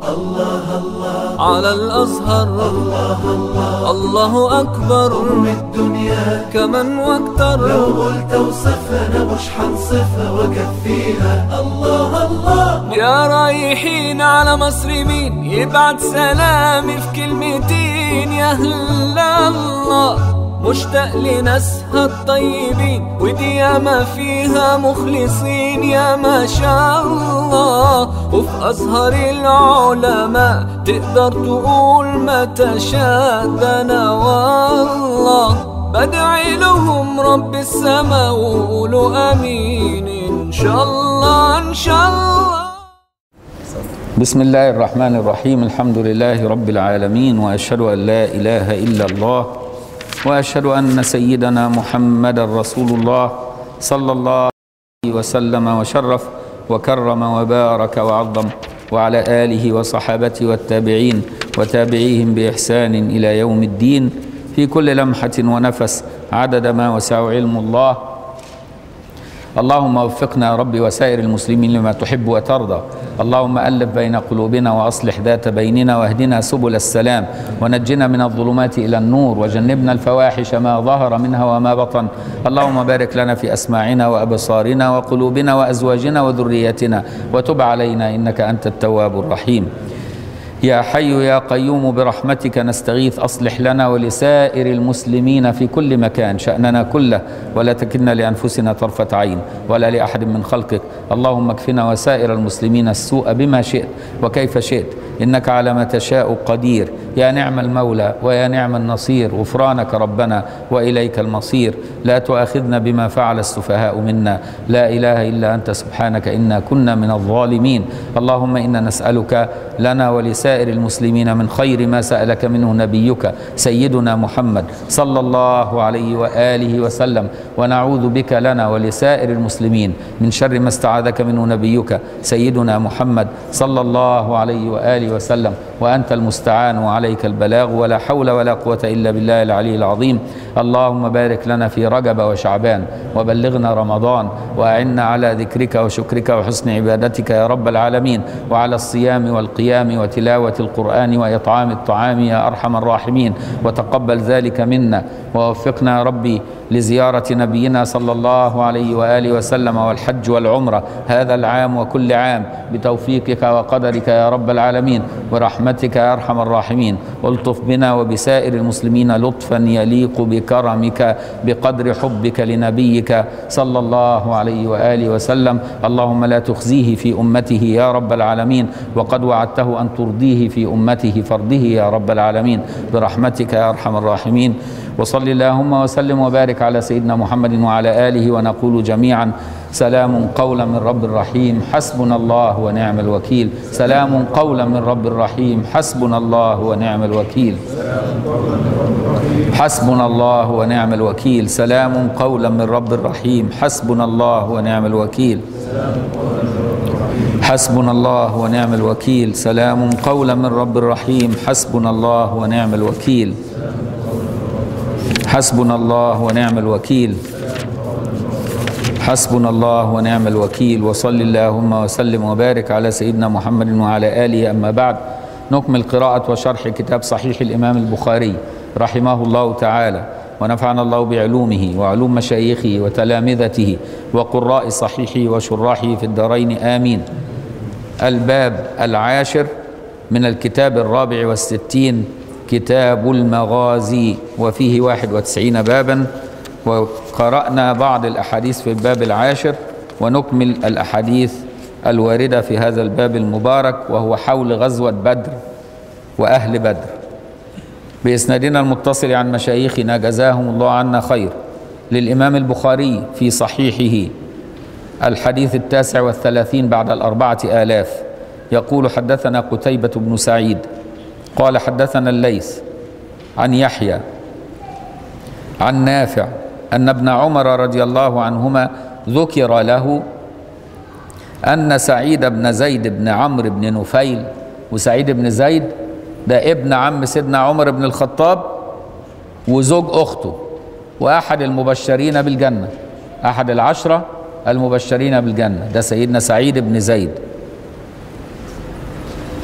الله الله على الأزهر الله الله الله أكبر أم الدنيا كمن واكتر لو قلت وصفنا مش حنصفها وكفيها الله الله يا رايحين على مصر مين يبعت سلامي في كلمتين يا هلا الله مشتاق لناسها الطيبين ودي ياما فيها مخلصين يا ما شاء الله وفي أزهر العلماء تقدر تقول ما تشاء ده أنا والله بدعي لهم رب السماء وقولوا امين ان شاء الله ان شاء الله بسم الله الرحمن الرحيم الحمد لله رب العالمين واشهد ان لا اله الا الله واشهد ان سيدنا محمدا رسول الله صلى الله عليه وسلم وشرف وكرم وبارك وعظم وعلى اله وصحابته والتابعين وتابعيهم باحسان الى يوم الدين في كل لمحه ونفس عدد ما وسع علم الله اللهم وفقنا يا رب وسائر المسلمين لما تحب وترضى اللهم ألف بين قلوبنا وأصلح ذات بيننا واهدنا سبل السلام ونجنا من الظلمات إلى النور وجنبنا الفواحش ما ظهر منها وما بطن اللهم بارك لنا في أسماعنا وأبصارنا وقلوبنا وأزواجنا وذريتنا وتب علينا إنك أنت التواب الرحيم يا حي يا قيوم برحمتك نستغيث اصلح لنا ولسائر المسلمين في كل مكان شاننا كله ولا تكلنا لانفسنا طرفه عين ولا لاحد من خلقك اللهم اكفنا وسائر المسلمين السوء بما شئت وكيف شئت انك على ما تشاء قدير يا نعم المولى ويا نعم النصير غفرانك ربنا واليك المصير لا تؤاخذنا بما فعل السفهاء منا لا اله الا انت سبحانك انا كنا من الظالمين اللهم انا نسالك لنا ولسائر المسلمين من خير ما سالك منه نبيك سيدنا محمد صلى الله عليه واله وسلم ونعوذ بك لنا ولسائر المسلمين من شر ما استعاذك منه نبيك سيدنا محمد صلى الله عليه واله وسلم وانت المستعان وعليك البلاغ ولا حول ولا قوه الا بالله العلي العظيم اللهم بارك لنا في رجب وشعبان وبلغنا رمضان واعنا على ذكرك وشكرك وحسن عبادتك يا رب العالمين وعلى الصيام والقيام وتلاوه القران واطعام الطعام يا ارحم الراحمين وتقبل ذلك منا ووفقنا يا ربي لزياره نبينا صلى الله عليه واله وسلم والحج والعمره هذا العام وكل عام بتوفيقك وقدرك يا رب العالمين ورحمتك يا ارحم الراحمين والطف بنا وبسائر المسلمين لطفا يليق بكرمك بقدر حبك لنبيك صلى الله عليه واله وسلم اللهم لا تخزيه في امته يا رب العالمين وقد وعدته ان ترضيه في امته فرضه يا رب العالمين برحمتك يا ارحم الراحمين وصل اللهم وسلم وبارك على سيدنا محمد وعلى اله ونقول جميعا سلام قولا من رب رحيم حسبنا الله ونعم الوكيل سلام قولا من رب رحيم حسبنا الله ونعم الوكيل حسبنا الله ونعم الوكيل سلام قولا من رب رحيم حسبنا الله ونعم الوكيل حسبنا الله ونعم الوكيل سلام قولا من رب رحيم حسبنا الله ونعم الوكيل حسبنا الله ونعم الوكيل حسبنا الله ونعم الوكيل وصل اللهم وسلم وبارك على سيدنا محمد وعلى اله اما بعد نكمل قراءة وشرح كتاب صحيح الامام البخاري رحمه الله تعالى ونفعنا الله بعلومه وعلوم مشايخه وتلامذته وقراء صحيحه وشراحه في الدارين امين. الباب العاشر من الكتاب الرابع والستين كتاب المغازي وفيه واحد وتسعين بابا وقرأنا بعض الأحاديث في الباب العاشر ونكمل الأحاديث الواردة في هذا الباب المبارك وهو حول غزوة بدر وأهل بدر بإسنادنا المتصل عن مشايخنا جزاهم الله عنا خير للإمام البخاري في صحيحه الحديث التاسع والثلاثين بعد الأربعة آلاف يقول حدثنا قتيبة بن سعيد قال حدثنا الليث عن يحيى عن نافع أن ابن عمر رضي الله عنهما ذكر له أن سعيد بن زيد بن عمرو بن نفيل وسعيد بن زيد ده ابن عم سيدنا عمر بن الخطاب وزوج أخته وأحد المبشرين بالجنة أحد العشرة المبشرين بالجنة ده سيدنا سعيد بن زيد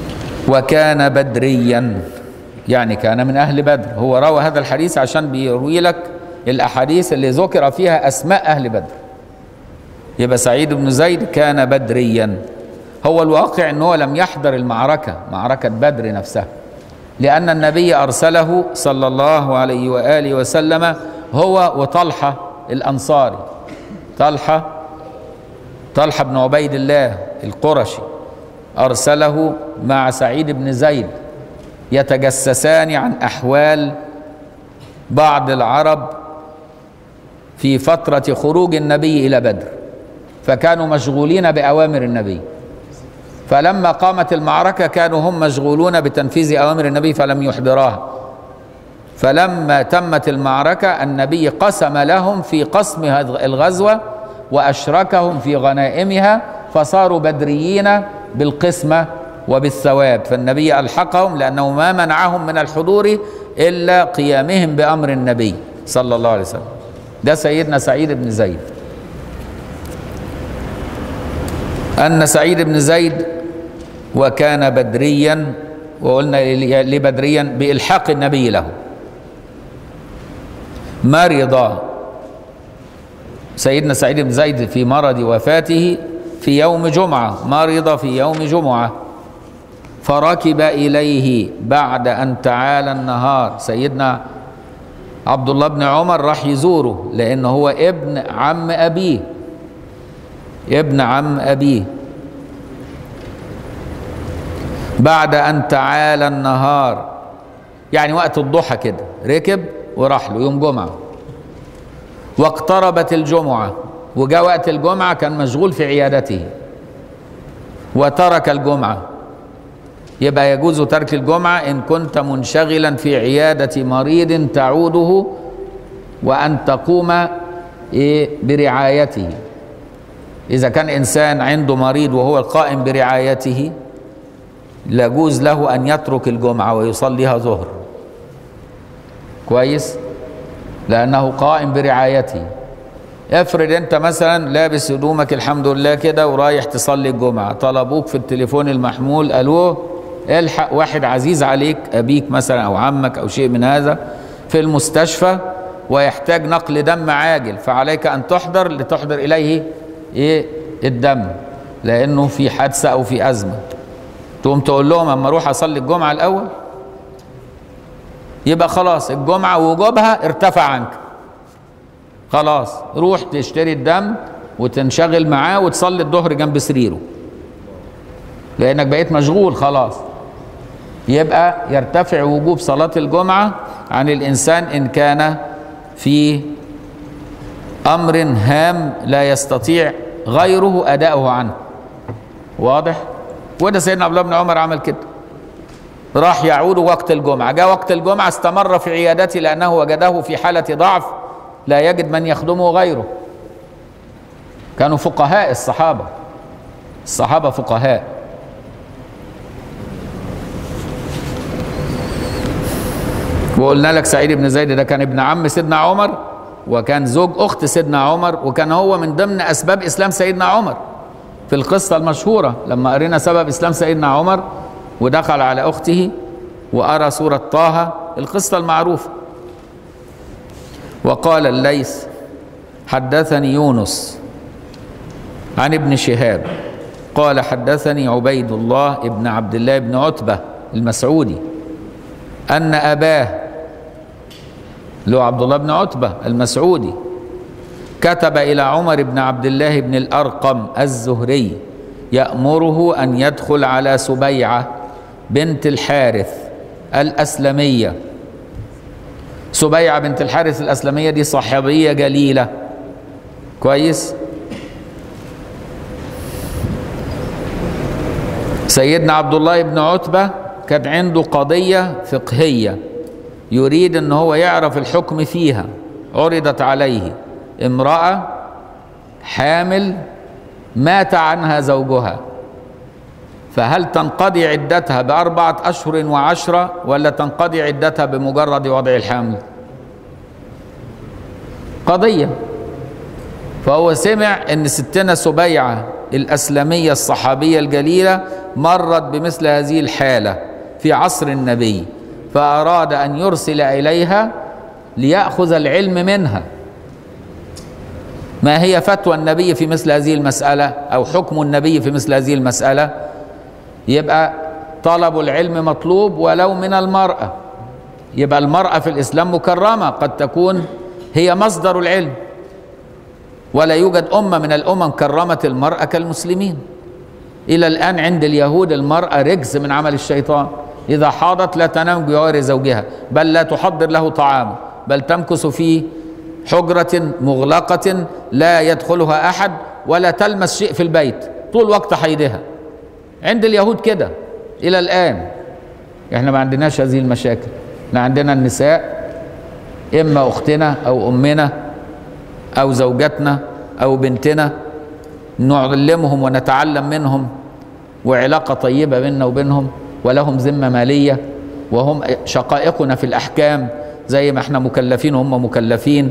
وكان بدريا يعني كان من أهل بدر هو روى هذا الحديث عشان بيروي لك الأحاديث اللي ذكر فيها أسماء أهل بدر يبقى سعيد بن زيد كان بدريا هو الواقع أنه لم يحضر المعركة معركة بدر نفسها لأن النبي أرسله صلى الله عليه وآله وسلم هو وطلحة الأنصاري طلحة طلحة بن عبيد الله القرشي أرسله مع سعيد بن زيد يتجسسان عن أحوال بعض العرب في فترة خروج النبي إلى بدر فكانوا مشغولين بأوامر النبي فلما قامت المعركة كانوا هم مشغولون بتنفيذ أوامر النبي فلم يحضراها فلما تمت المعركة النبي قسم لهم في قسم الغزوة وأشركهم في غنائمها فصاروا بدريين بالقسمة وبالثواب فالنبي ألحقهم لأنه ما منعهم من الحضور إلا قيامهم بأمر النبي صلى الله عليه وسلم ده سيدنا سعيد بن زيد أن سعيد بن زيد وكان بدريا وقلنا لبدريا بإلحاق النبي له مرض سيدنا سعيد بن زيد في مرض وفاته في يوم جمعة مرض في يوم جمعة فركب إليه بعد أن تعالى النهار سيدنا عبد الله بن عمر راح يزوره لأنه هو ابن عم أبيه ابن عم أبيه بعد أن تعالى النهار يعني وقت الضحى كده ركب وراح له يوم جمعة واقتربت الجمعة وجاء وقت الجمعة كان مشغول في عيادته وترك الجمعة يبقى يجوز ترك الجمعة إن كنت منشغلا في عيادة مريض تعوده وأن تقوم إيه برعايته إذا كان إنسان عنده مريض وهو القائم برعايته يجوز له أن يترك الجمعة ويصليها ظهر كويس لأنه قائم برعايته افرض انت مثلا لابس هدومك الحمد لله كده ورايح تصلي الجمعة طلبوك في التليفون المحمول الو الحق واحد عزيز عليك ابيك مثلا او عمك او شيء من هذا في المستشفى ويحتاج نقل دم عاجل فعليك ان تحضر لتحضر اليه ايه الدم لانه في حادثه او في ازمه تقوم تقول لهم اما اروح اصلي الجمعه الاول يبقى خلاص الجمعه وجوبها ارتفع عنك خلاص روح تشتري الدم وتنشغل معاه وتصلي الظهر جنب سريره لانك بقيت مشغول خلاص يبقى يرتفع وجوب صلاه الجمعه عن الانسان ان كان في امر هام لا يستطيع غيره اداؤه عنه واضح وده سيدنا عبد الله بن عمر عمل كده راح يعود وقت الجمعه جاء وقت الجمعه استمر في عيادته لانه وجده في حاله ضعف لا يجد من يخدمه غيره كانوا فقهاء الصحابه الصحابه فقهاء وقلنا لك سعيد بن زيد ده كان ابن عم سيدنا عمر وكان زوج اخت سيدنا عمر وكان هو من ضمن اسباب اسلام سيدنا عمر في القصه المشهوره لما قرينا سبب اسلام سيدنا عمر ودخل على اخته وارى سوره طه القصه المعروفه وقال الليث حدثني يونس عن ابن شهاب قال حدثني عبيد الله ابن عبد الله بن عتبه المسعودي ان اباه له عبد الله بن عتبة المسعودي كتب إلى عمر بن عبد الله بن الأرقم الزهري يأمره أن يدخل على سبيعة بنت الحارث الأسلمية سبيعة بنت الحارث الأسلمية دي صحابية جليلة كويس سيدنا عبد الله بن عتبة كان عنده قضية فقهية يريد ان هو يعرف الحكم فيها عرضت عليه امراه حامل مات عنها زوجها فهل تنقضي عدتها باربعه اشهر وعشره ولا تنقضي عدتها بمجرد وضع الحمل قضيه فهو سمع ان ستنا سبيعه الأسلمية الصحابية الجليلة مرت بمثل هذه الحالة في عصر النبي فأراد أن يرسل إليها ليأخذ العلم منها ما هي فتوى النبي في مثل هذه المسألة أو حكم النبي في مثل هذه المسألة يبقى طلب العلم مطلوب ولو من المرأة يبقى المرأة في الإسلام مكرمة قد تكون هي مصدر العلم ولا يوجد أمة من الأمم كرمت المرأة كالمسلمين إلى الآن عند اليهود المرأة رجز من عمل الشيطان إذا حاضت لا تنام بجوار زوجها بل لا تحضر له طعام بل تمكث في حجرة مغلقة لا يدخلها أحد ولا تلمس شيء في البيت طول وقت حيضها عند اليهود كده إلى الآن احنا ما عندناش هذه المشاكل احنا عندنا النساء إما أختنا أو أمنا أو زوجتنا أو بنتنا نعلمهم ونتعلم منهم وعلاقة طيبة بيننا وبينهم ولهم ذمة مالية وهم شقائقنا في الأحكام زي ما احنا مكلفين وهم مكلفين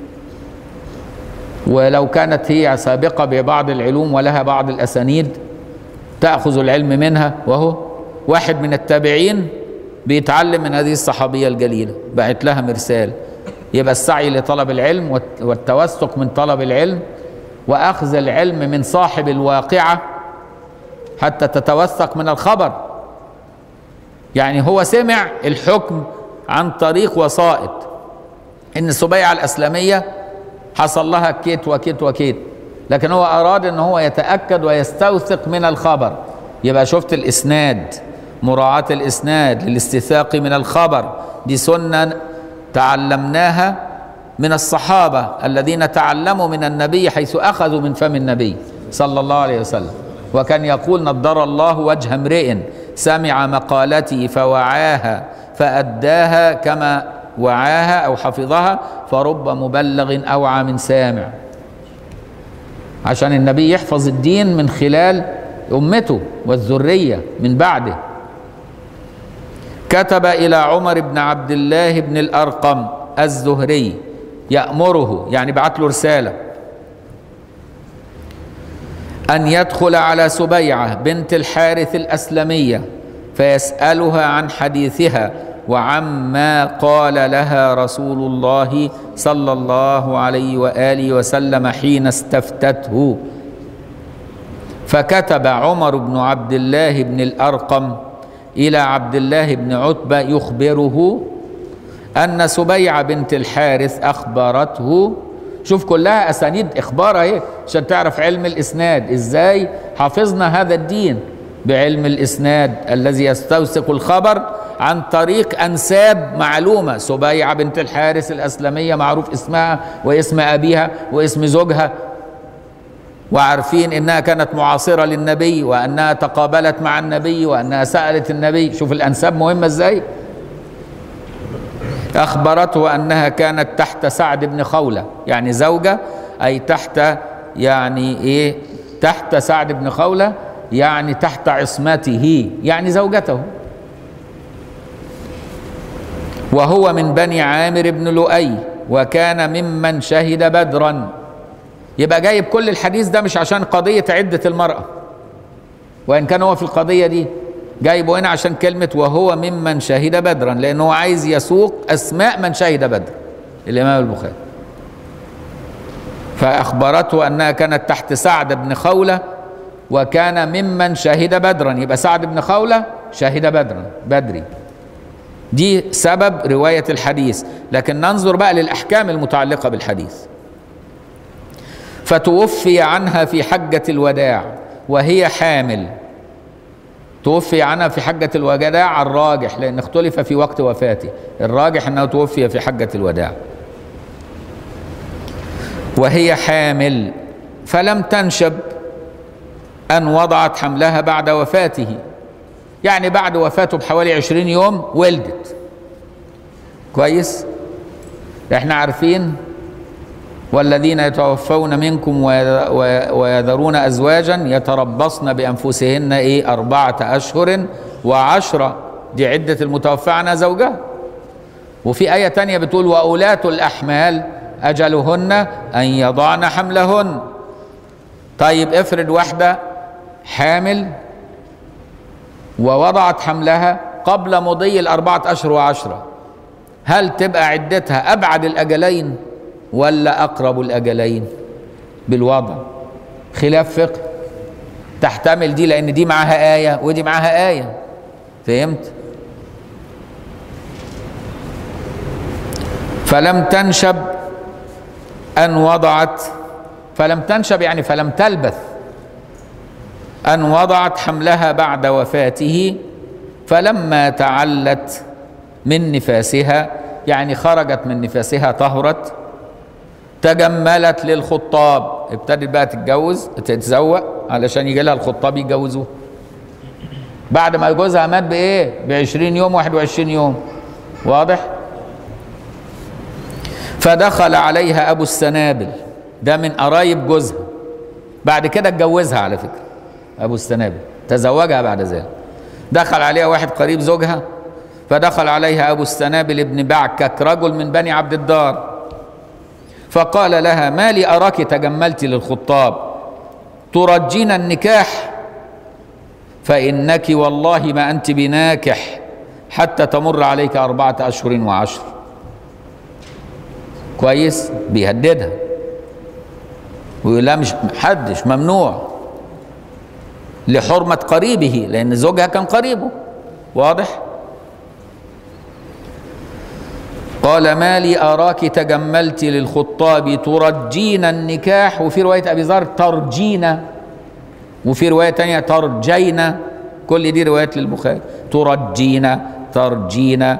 ولو كانت هي سابقة ببعض العلوم ولها بعض الأسانيد تأخذ العلم منها وهو واحد من التابعين بيتعلم من هذه الصحابية الجليلة بعت لها مرسال يبقى السعي لطلب العلم والتوثق من طلب العلم وأخذ العلم من صاحب الواقعة حتى تتوثق من الخبر يعني هو سمع الحكم عن طريق وسائط ان سبيعة الاسلامية حصل لها كيت وكيت وكيت لكن هو اراد ان هو يتأكد ويستوثق من الخبر يبقى شفت الاسناد مراعاة الاسناد للاستثاق من الخبر دي سنة تعلمناها من الصحابة الذين تعلموا من النبي حيث اخذوا من فم النبي صلى الله عليه وسلم وكان يقول نضر الله وجه امرئ سمع مقالتي فوعاها فأداها كما وعاها أو حفظها فرب مبلغ أوعى من سامع عشان النبي يحفظ الدين من خلال أمته والذرية من بعده كتب إلى عمر بن عبد الله بن الأرقم الزهري يأمره يعني بعت له رسالة أن يدخل على سبيعة بنت الحارث الأسلمية فيسألها عن حديثها وعما قال لها رسول الله صلى الله عليه وآله وسلم حين استفتته فكتب عمر بن عبد الله بن الأرقم إلى عبد الله بن عتبة يخبره أن سبيعة بنت الحارث أخبرته شوف كلها أسانيد إخبار أهي عشان تعرف علم الإسناد إزاي حفظنا هذا الدين بعلم الإسناد الذي يستوثق الخبر عن طريق أنساب معلومة سبيعة بنت الحارث الأسلمية معروف اسمها واسم أبيها واسم زوجها وعارفين انها كانت معاصره للنبي وانها تقابلت مع النبي وانها سالت النبي شوف الانساب مهمه ازاي اخبرته انها كانت تحت سعد بن خوله يعني زوجه اي تحت يعني ايه تحت سعد بن خوله يعني تحت عصمته يعني زوجته وهو من بني عامر بن لؤي وكان ممن شهد بدرا يبقى جايب كل الحديث ده مش عشان قضية عدة المرأة وإن كان هو في القضية دي جايبه هنا عشان كلمة وهو ممن شهد بدرا لأنه عايز يسوق أسماء من شهد بدر الإمام البخاري فأخبرته أنها كانت تحت سعد بن خولة وكان ممن شهد بدرا يبقى سعد بن خولة شهد بدرا بدري دي سبب رواية الحديث لكن ننظر بقى للأحكام المتعلقة بالحديث فتوفي عنها في حجة الوداع وهي حامل توفي عنها في حجة الوداع الراجح لأن اختلف في وقت وفاته الراجح أنه توفي في حجة الوداع وهي حامل فلم تنشب أن وضعت حملها بعد وفاته يعني بعد وفاته بحوالي عشرين يوم ولدت كويس احنا عارفين والذين يتوفون منكم ويذرون أزواجا يتربصن بأنفسهن إيه أربعة أشهر وعشرة دي عدة المتوفى عنها زوجها وفي آية تانية بتقول وأولاة الأحمال أجلهن أن يضعن حملهن طيب افرض واحدة حامل ووضعت حملها قبل مضي الأربعة أشهر وعشرة هل تبقى عدتها أبعد الأجلين ولا أقرب الأجلين بالوضع خلاف فقه تحتمل دي لأن دي معاها آية ودي معاها آية فهمت فلم تنشب أن وضعت فلم تنشب يعني فلم تلبث أن وضعت حملها بعد وفاته فلما تعلت من نفاسها يعني خرجت من نفاسها طهرت تجملت للخطاب ابتدت بقى تتجوز تتزوق علشان يجي لها الخطاب يتجوزوه بعد ما جوزها مات بايه ب 20 يوم 21 يوم واضح فدخل عليها ابو السنابل ده من قرايب جوزها بعد كده اتجوزها على فكره ابو السنابل تزوجها بعد ذلك دخل عليها واحد قريب زوجها فدخل عليها ابو السنابل ابن بعكك رجل من بني عبد الدار فقال لها ما لي اراك تجملت للخطاب ترجين النكاح فانك والله ما انت بناكح حتى تمر عليك اربعه اشهر وعشر كويس بيهددها ويقول لها مش حدش ممنوع لحرمة قريبه لأن زوجها كان قريبه واضح قال ما لي أراك تجملت للخطاب ترجين النكاح وفي رواية أبي ذر ترجين وفي رواية تانية ترجين كل دي روايات للبخاري ترجين ترجين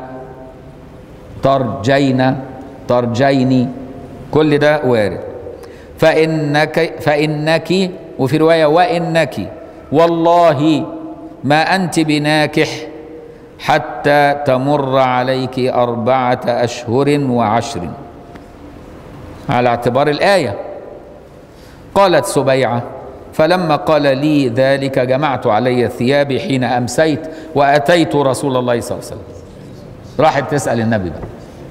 ترجين ترجين كل ده وارد فإنك فإنك وفي رواية وإنك والله ما أنت بناكح حتى تمر عليك أربعة أشهر وعشر على اعتبار الآية قالت سبيعة فلما قال لي ذلك جمعت علي ثيابي حين أمسيت وأتيت رسول الله صلى الله عليه وسلم راحت تسأل النبي بقى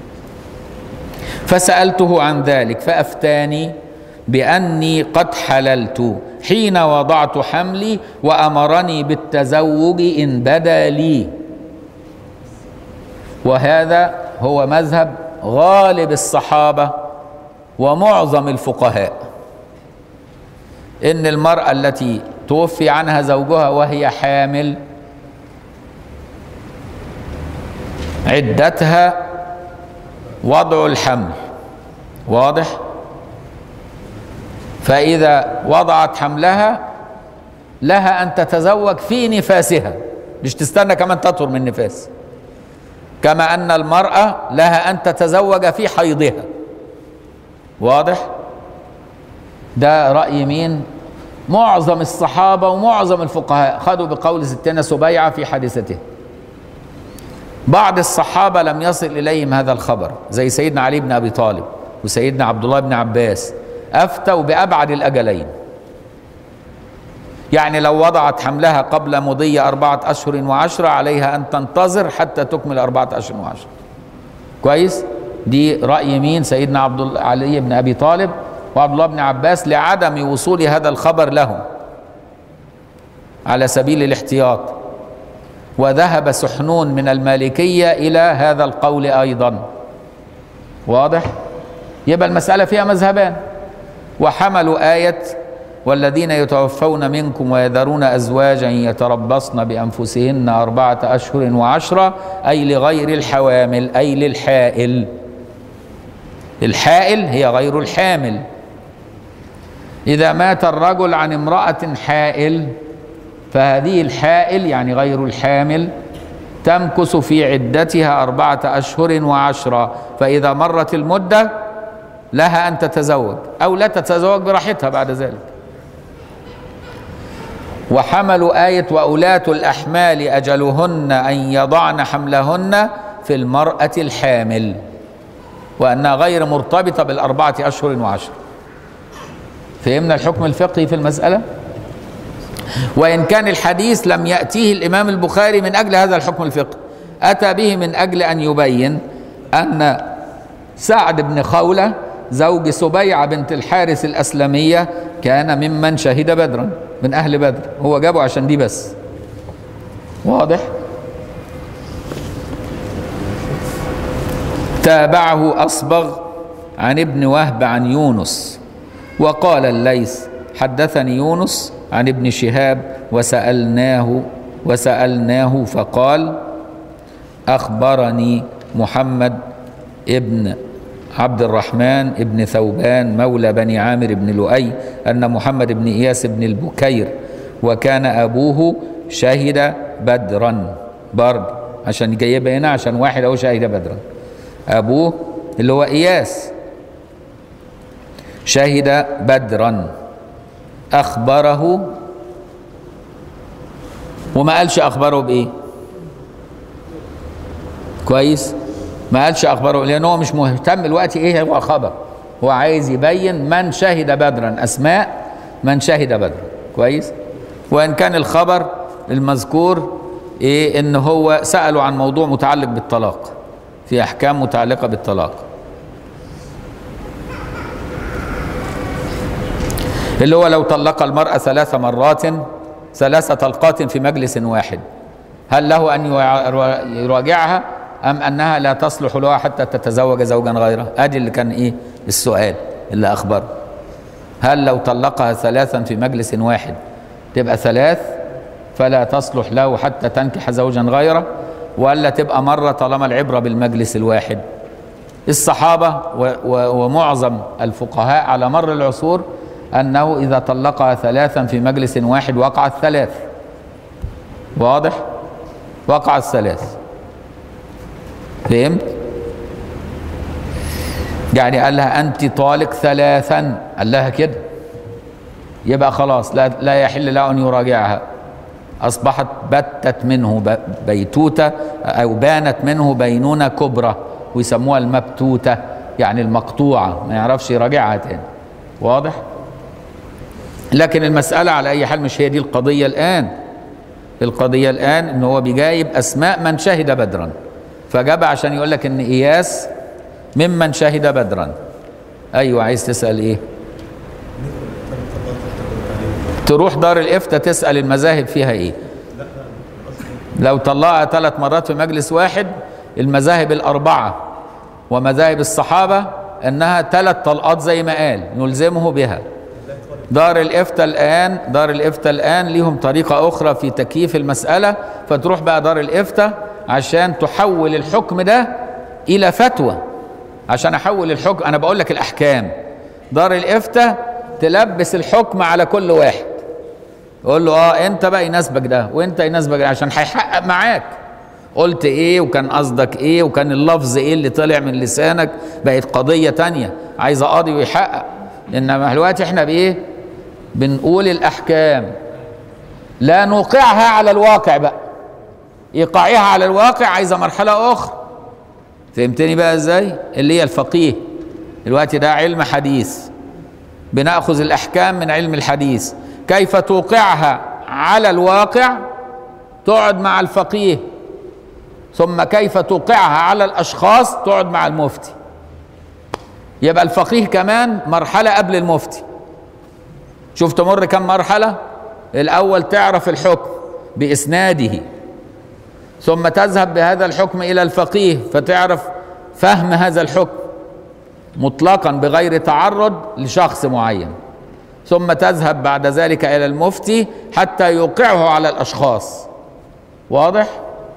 فسألته عن ذلك فأفتاني بأني قد حللت حين وضعت حملي وأمرني بالتزوج إن بدا لي وهذا هو مذهب غالب الصحابة ومعظم الفقهاء إن المرأة التي توفي عنها زوجها وهي حامل عدتها وضع الحمل واضح فإذا وضعت حملها لها أن تتزوج في نفاسها مش تستنى كمان تطهر من نفاس كما أن المرأة لها أن تتزوج في حيضها واضح ده رأي مين معظم الصحابة ومعظم الفقهاء خدوا بقول ستنا سبيعة في حادثته بعض الصحابة لم يصل إليهم هذا الخبر زي سيدنا علي بن أبي طالب وسيدنا عبد الله بن عباس أفتوا بأبعد الأجلين يعني لو وضعت حملها قبل مضي أربعة أشهر وعشرة عليها أن تنتظر حتى تكمل أربعة أشهر وعشرة كويس دي رأي مين سيدنا عبد علي بن أبي طالب وعبد الله بن عباس لعدم وصول هذا الخبر لهم على سبيل الاحتياط وذهب سحنون من المالكية إلى هذا القول أيضا واضح يبقى المسألة فيها مذهبان وحملوا آية والذين يتوفون منكم ويذرون أزواجا يتربصن بأنفسهن أربعة أشهر وعشرة أي لغير الحوامل أي للحائل الحائل هي غير الحامل إذا مات الرجل عن امرأة حائل فهذه الحائل يعني غير الحامل تمكث في عدتها أربعة أشهر وعشرة فإذا مرت المدة لها أن تتزوج أو لا تتزوج براحتها بعد ذلك وحملوا آية وأولاة الأحمال أجلهن أن يضعن حملهن في المرأة الحامل وأنها غير مرتبطة بالأربعة أشهر وعشر فهمنا الحكم الفقهي في المسألة وإن كان الحديث لم يأتيه الإمام البخاري من أجل هذا الحكم الفقهي أتى به من أجل أن يبين أن سعد بن خولة زوج سبيعة بنت الحارث الأسلمية كان ممن شهد بدرا من أهل بدر هو جابه عشان دي بس واضح تابعه أصبغ عن ابن وهب عن يونس وقال الليث حدثني يونس عن ابن شهاب وسألناه وسألناه فقال أخبرني محمد ابن عبد الرحمن ابن ثوبان مولى بني عامر بن لؤي أن محمد بن إياس بن البكير وكان أبوه شهد بدرا برد عشان جايبها هنا عشان واحد أهو شهد بدرا أبوه اللي هو إياس شهد بدرا أخبره وما قالش أخبره بإيه كويس ما قالش أخبره لأن هو مش مهتم الوقت إيه هو خبر هو عايز يبين من شهد بدرا أسماء من شهد بدرا كويس وإن كان الخبر المذكور إيه إن هو سألوا عن موضوع متعلق بالطلاق في أحكام متعلقة بالطلاق اللي هو لو طلق المرأة ثلاث مرات ثلاث طلقات في مجلس واحد هل له أن يراجعها أم أنها لا تصلح لها حتى تتزوج زوجا غيره أدي اللي كان إيه السؤال اللي أخبره هل لو طلقها ثلاثا في مجلس واحد تبقى ثلاث فلا تصلح له حتى تنكح زوجا غيره ولا تبقى مرة طالما العبرة بالمجلس الواحد الصحابة و و ومعظم الفقهاء على مر العصور أنه إذا طلقها ثلاثا في مجلس واحد وقع الثلاث واضح وقع الثلاث فهمت يعني قال لها أنت طالق ثلاثا قال لها كده يبقى خلاص لا, لا يحل له أن يراجعها أصبحت بتت منه بيتوتة أو بانت منه بينونة كبرى ويسموها المبتوتة يعني المقطوعة ما يعرفش يراجعها تاني واضح لكن المسألة على أي حال مش هي دي القضية الآن القضية الآن إن هو بيجايب أسماء من شهد بدرا فجاب عشان يقول لك إن إياس ممن شهد بدرا أيوة عايز تسأل إيه تروح دار الإفتاء تسأل المذاهب فيها إيه لو طلقها ثلاث مرات في مجلس واحد المذاهب الأربعة ومذاهب الصحابة أنها ثلاث طلقات زي ما قال نلزمه بها دار الإفتاء الآن دار الإفتاء الآن ليهم طريقة أخرى في تكييف المسألة فتروح بقى دار الإفتاء عشان تحول الحكم ده إلى فتوى عشان أحول الحكم أنا بقول لك الأحكام دار الإفتاء تلبس الحكم على كل واحد يقول له اه انت بقى يناسبك ده وانت يناسبك ده عشان هيحقق معاك قلت ايه وكان قصدك ايه وكان اللفظ ايه اللي طلع من لسانك بقت قضية تانية عايز قاضي ويحقق انما دلوقتي احنا بايه بنقول الاحكام لا نوقعها على الواقع بقى ايقاعها على الواقع عايزه مرحله اخرى فهمتني بقى ازاي اللي هي الفقيه دلوقتي ده علم حديث بناخذ الاحكام من علم الحديث كيف توقعها على الواقع تقعد مع الفقيه ثم كيف توقعها على الاشخاص تقعد مع المفتي يبقى الفقيه كمان مرحله قبل المفتي شوف تمر كم مرحله الاول تعرف الحكم باسناده ثم تذهب بهذا الحكم الى الفقيه فتعرف فهم هذا الحكم مطلقا بغير تعرض لشخص معين ثم تذهب بعد ذلك الى المفتي حتى يوقعه على الاشخاص واضح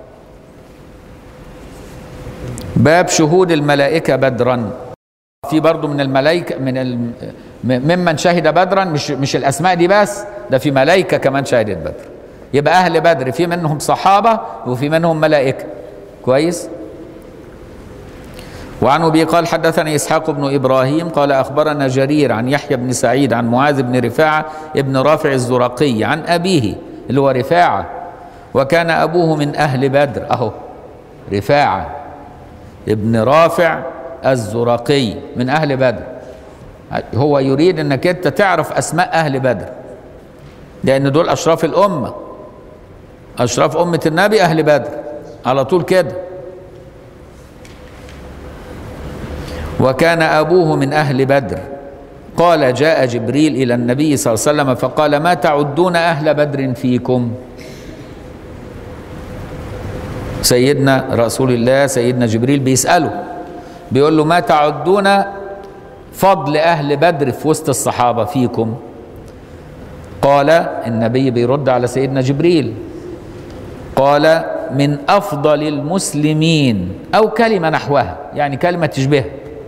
باب شهود الملائكه بدرا في برضو من الملائكه من الم... ممن شهد بدرا مش مش الاسماء دي بس ده في ملائكه كمان شهدت بدر يبقى اهل بدر في منهم صحابه وفي منهم ملائكه كويس وعن ابي قال حدثني اسحاق بن ابراهيم قال اخبرنا جرير عن يحيى بن سعيد عن معاذ بن رفاعه ابن رافع الزرقي عن ابيه اللي هو رفاعه وكان ابوه من اهل بدر اهو رفاعه ابن رافع الزرقي من اهل بدر هو يريد انك انت تعرف اسماء اهل بدر لان دول اشراف الامه اشراف امه النبي اهل بدر على طول كده وكان أبوه من أهل بدر قال جاء جبريل إلى النبي صلى الله عليه وسلم فقال ما تعدون أهل بدر فيكم سيدنا رسول الله سيدنا جبريل بيسأله بيقول له ما تعدون فضل أهل بدر في وسط الصحابة فيكم قال النبي بيرد على سيدنا جبريل قال من أفضل المسلمين أو كلمة نحوها يعني كلمة تشبه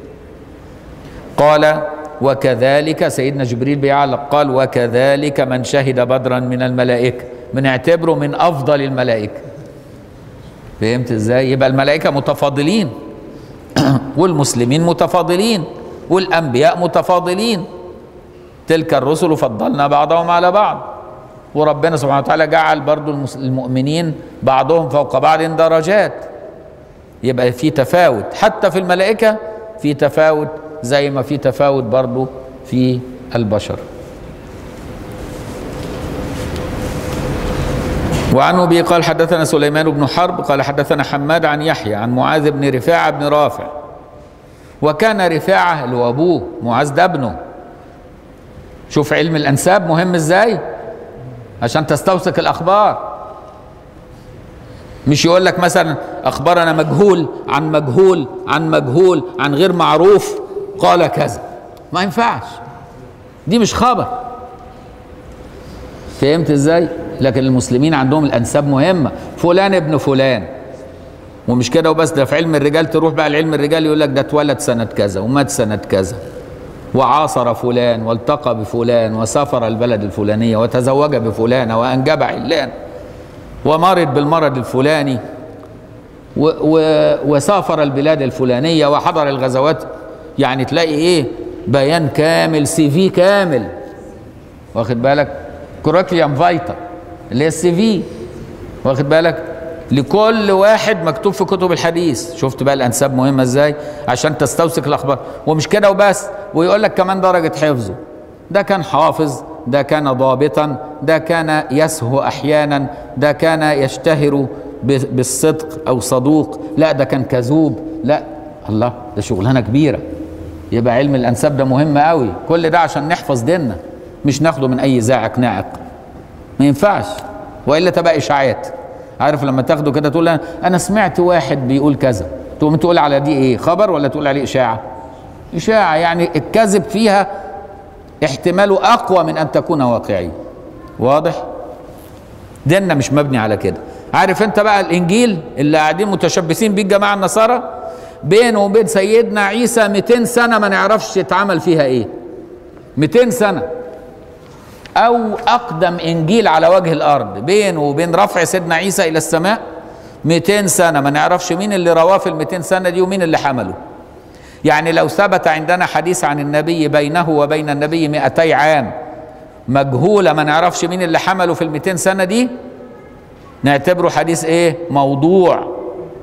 قال وكذلك سيدنا جبريل بيعلق قال وكذلك من شهد بدرا من الملائكة بنعتبره من أفضل الملائكة فهمت ازاي يبقى الملائكة متفاضلين والمسلمين متفاضلين والأنبياء متفاضلين تلك الرسل فضلنا بعضهم على بعض وربنا سبحانه وتعالى جعل برضو المس- المؤمنين بعضهم فوق بعض درجات يبقى في تفاوت حتى في الملائكة في تفاوت زي ما في تفاوت برضو في البشر وعن ابي قال حدثنا سليمان بن حرب قال حدثنا حماد عن يحيى عن معاذ بن رفاعه بن رافع وكان رفاعه اللي هو ابوه معاذ ده ابنه شوف علم الانساب مهم ازاي عشان تستوثق الاخبار مش يقول لك مثلا اخبرنا مجهول عن مجهول عن مجهول عن غير معروف قال كذا ما ينفعش دي مش خبر فهمت ازاي لكن المسلمين عندهم الانساب مهمه فلان ابن فلان ومش كده وبس ده في علم الرجال تروح بقى لعلم الرجال يقول لك ده اتولد سنه كذا ومات سنه كذا وعاصر فلان والتقى بفلان وسافر البلد الفلانيه وتزوج بفلانه وانجب علان ومرض بالمرض الفلاني و و وسافر البلاد الفلانيه وحضر الغزوات يعني تلاقي ايه بيان كامل سي في كامل واخد بالك كوراكليام فايتا اللي هي السي في واخد بالك لكل واحد مكتوب في كتب الحديث شفت بقى الانساب مهمه ازاي عشان تستوثق الاخبار ومش كده وبس ويقول لك كمان درجه حفظه ده كان حافظ ده كان ضابطا ده كان يسهو احيانا ده كان يشتهر ب- بالصدق او صدوق لا ده كان كذوب لا الله ده شغلانه كبيره يبقى علم الانساب ده مهم قوي كل ده عشان نحفظ ديننا مش ناخده من اي زاعق ناعق ما ينفعش والا تبقى اشاعات عارف لما تاخده كده تقول انا أنا سمعت واحد بيقول كذا تقوم تقول على دي ايه خبر ولا تقول عليه اشاعه اشاعه يعني الكذب فيها احتماله اقوى من ان تكون واقعيه واضح ديننا مش مبني على كده عارف انت بقى الانجيل اللي قاعدين متشبثين بيه الجماعه النصارى بينه وبين سيدنا عيسى 200 سنه ما نعرفش اتعمل فيها ايه 200 سنه او اقدم انجيل على وجه الارض بينه وبين رفع سيدنا عيسى الى السماء 200 سنه ما نعرفش مين اللي رواه في ال 200 سنه دي ومين اللي حمله يعني لو ثبت عندنا حديث عن النبي بينه وبين النبي 200 عام مجهولة ما نعرفش مين اللي حمله في ال 200 سنة دي نعتبره حديث ايه موضوع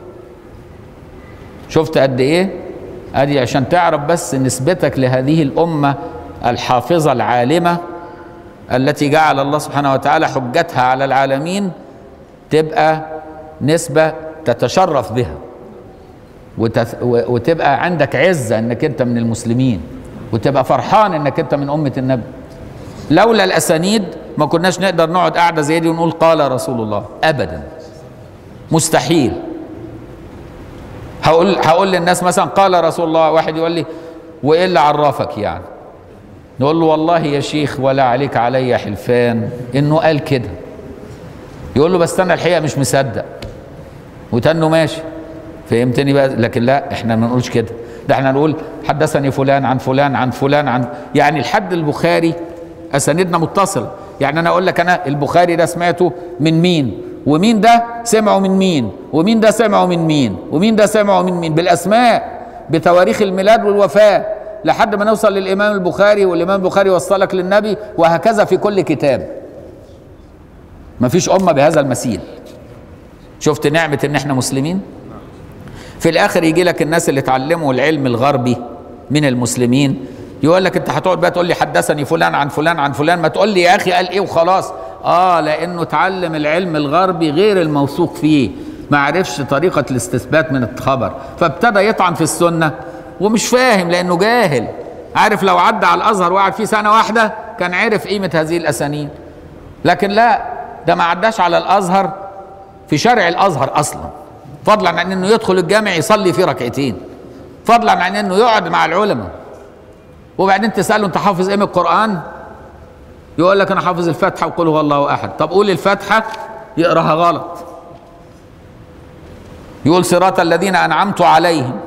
شفت قد ايه ادي عشان تعرف بس نسبتك لهذه الامة الحافظة العالمة التي جعل الله سبحانه وتعالى حجتها على العالمين تبقى نسبة تتشرف بها وتث... و- وتبقى عندك عزة انك انت من المسلمين وتبقى فرحان انك انت من امة النبي لولا الاسانيد ما كناش نقدر نقعد قاعده زي دي ونقول قال رسول الله ابدا مستحيل هقول هقول للناس مثلا قال رسول الله واحد يقول لي وايه اللي عرفك يعني نقول له والله يا شيخ ولا عليك علي حلفان انه قال كده يقول له بس انا الحقيقه مش مصدق وتنه ماشي فهمتني بقى لكن لا احنا ما نقولش كده ده احنا نقول حدثني فلان عن فلان عن فلان عن يعني الحد البخاري اسانيدنا متصله يعني انا اقول لك انا البخاري ده سمعته من مين ومين ده سمعه من مين ومين ده سمعه من مين ومين ده سمعه من مين بالاسماء بتواريخ الميلاد والوفاه لحد ما نوصل للامام البخاري والامام البخاري وصلك للنبي وهكذا في كل كتاب ما فيش امه بهذا المثيل شفت نعمه ان احنا مسلمين في الاخر يجي لك الناس اللي اتعلموا العلم الغربي من المسلمين يقول لك انت هتقعد بقى تقول لي حدثني فلان عن فلان عن فلان ما تقول لي يا اخي قال ايه وخلاص اه لانه اتعلم العلم الغربي غير الموثوق فيه ما عرفش طريقة الاستثبات من الخبر فابتدى يطعن في السنة ومش فاهم لانه جاهل عارف لو عدى على الازهر وقعد فيه سنه واحده كان عرف قيمه هذه الاسانيد لكن لا ده ما عداش على الازهر في شرع الازهر اصلا فضلا عن انه يدخل الجامع يصلي فيه ركعتين فضلا عن انه يقعد مع العلماء وبعدين تساله انت حافظ ايه من القران يقول لك انا حافظ الفاتحه وقل هو الله احد طب قول الفاتحه يقراها غلط يقول صراط الذين انعمت عليهم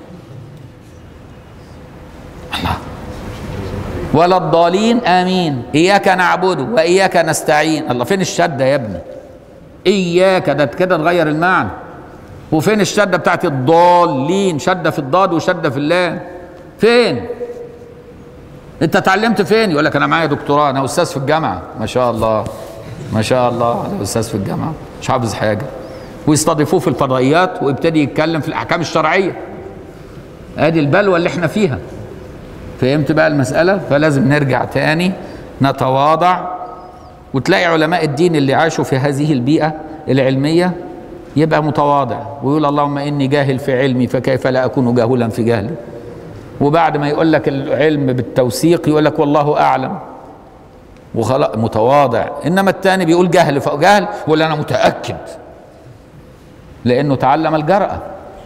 الله ولا الضالين امين اياك نعبد واياك نستعين الله فين الشده يا ابني اياك ده كده تغير المعنى وفين الشده بتاعت الضالين شده في الضاد وشده في اللام فين انت اتعلمت فين يقول لك انا معايا دكتوراه انا استاذ في الجامعه ما شاء الله ما شاء الله انا استاذ في الجامعه مش حافظ حاجه ويستضيفوه في الفضائيات ويبتدي يتكلم في الاحكام الشرعيه ادي البلوه اللي احنا فيها فهمت بقى المساله فلازم نرجع تاني نتواضع وتلاقي علماء الدين اللي عاشوا في هذه البيئه العلميه يبقى متواضع ويقول اللهم اني جاهل في علمي فكيف لا اكون جاهلا في جهلي وبعد ما يقول لك العلم بالتوثيق يقول لك والله اعلم وخلاص متواضع انما الثاني بيقول جهل فجهل يقول انا متاكد لانه تعلم الجرأه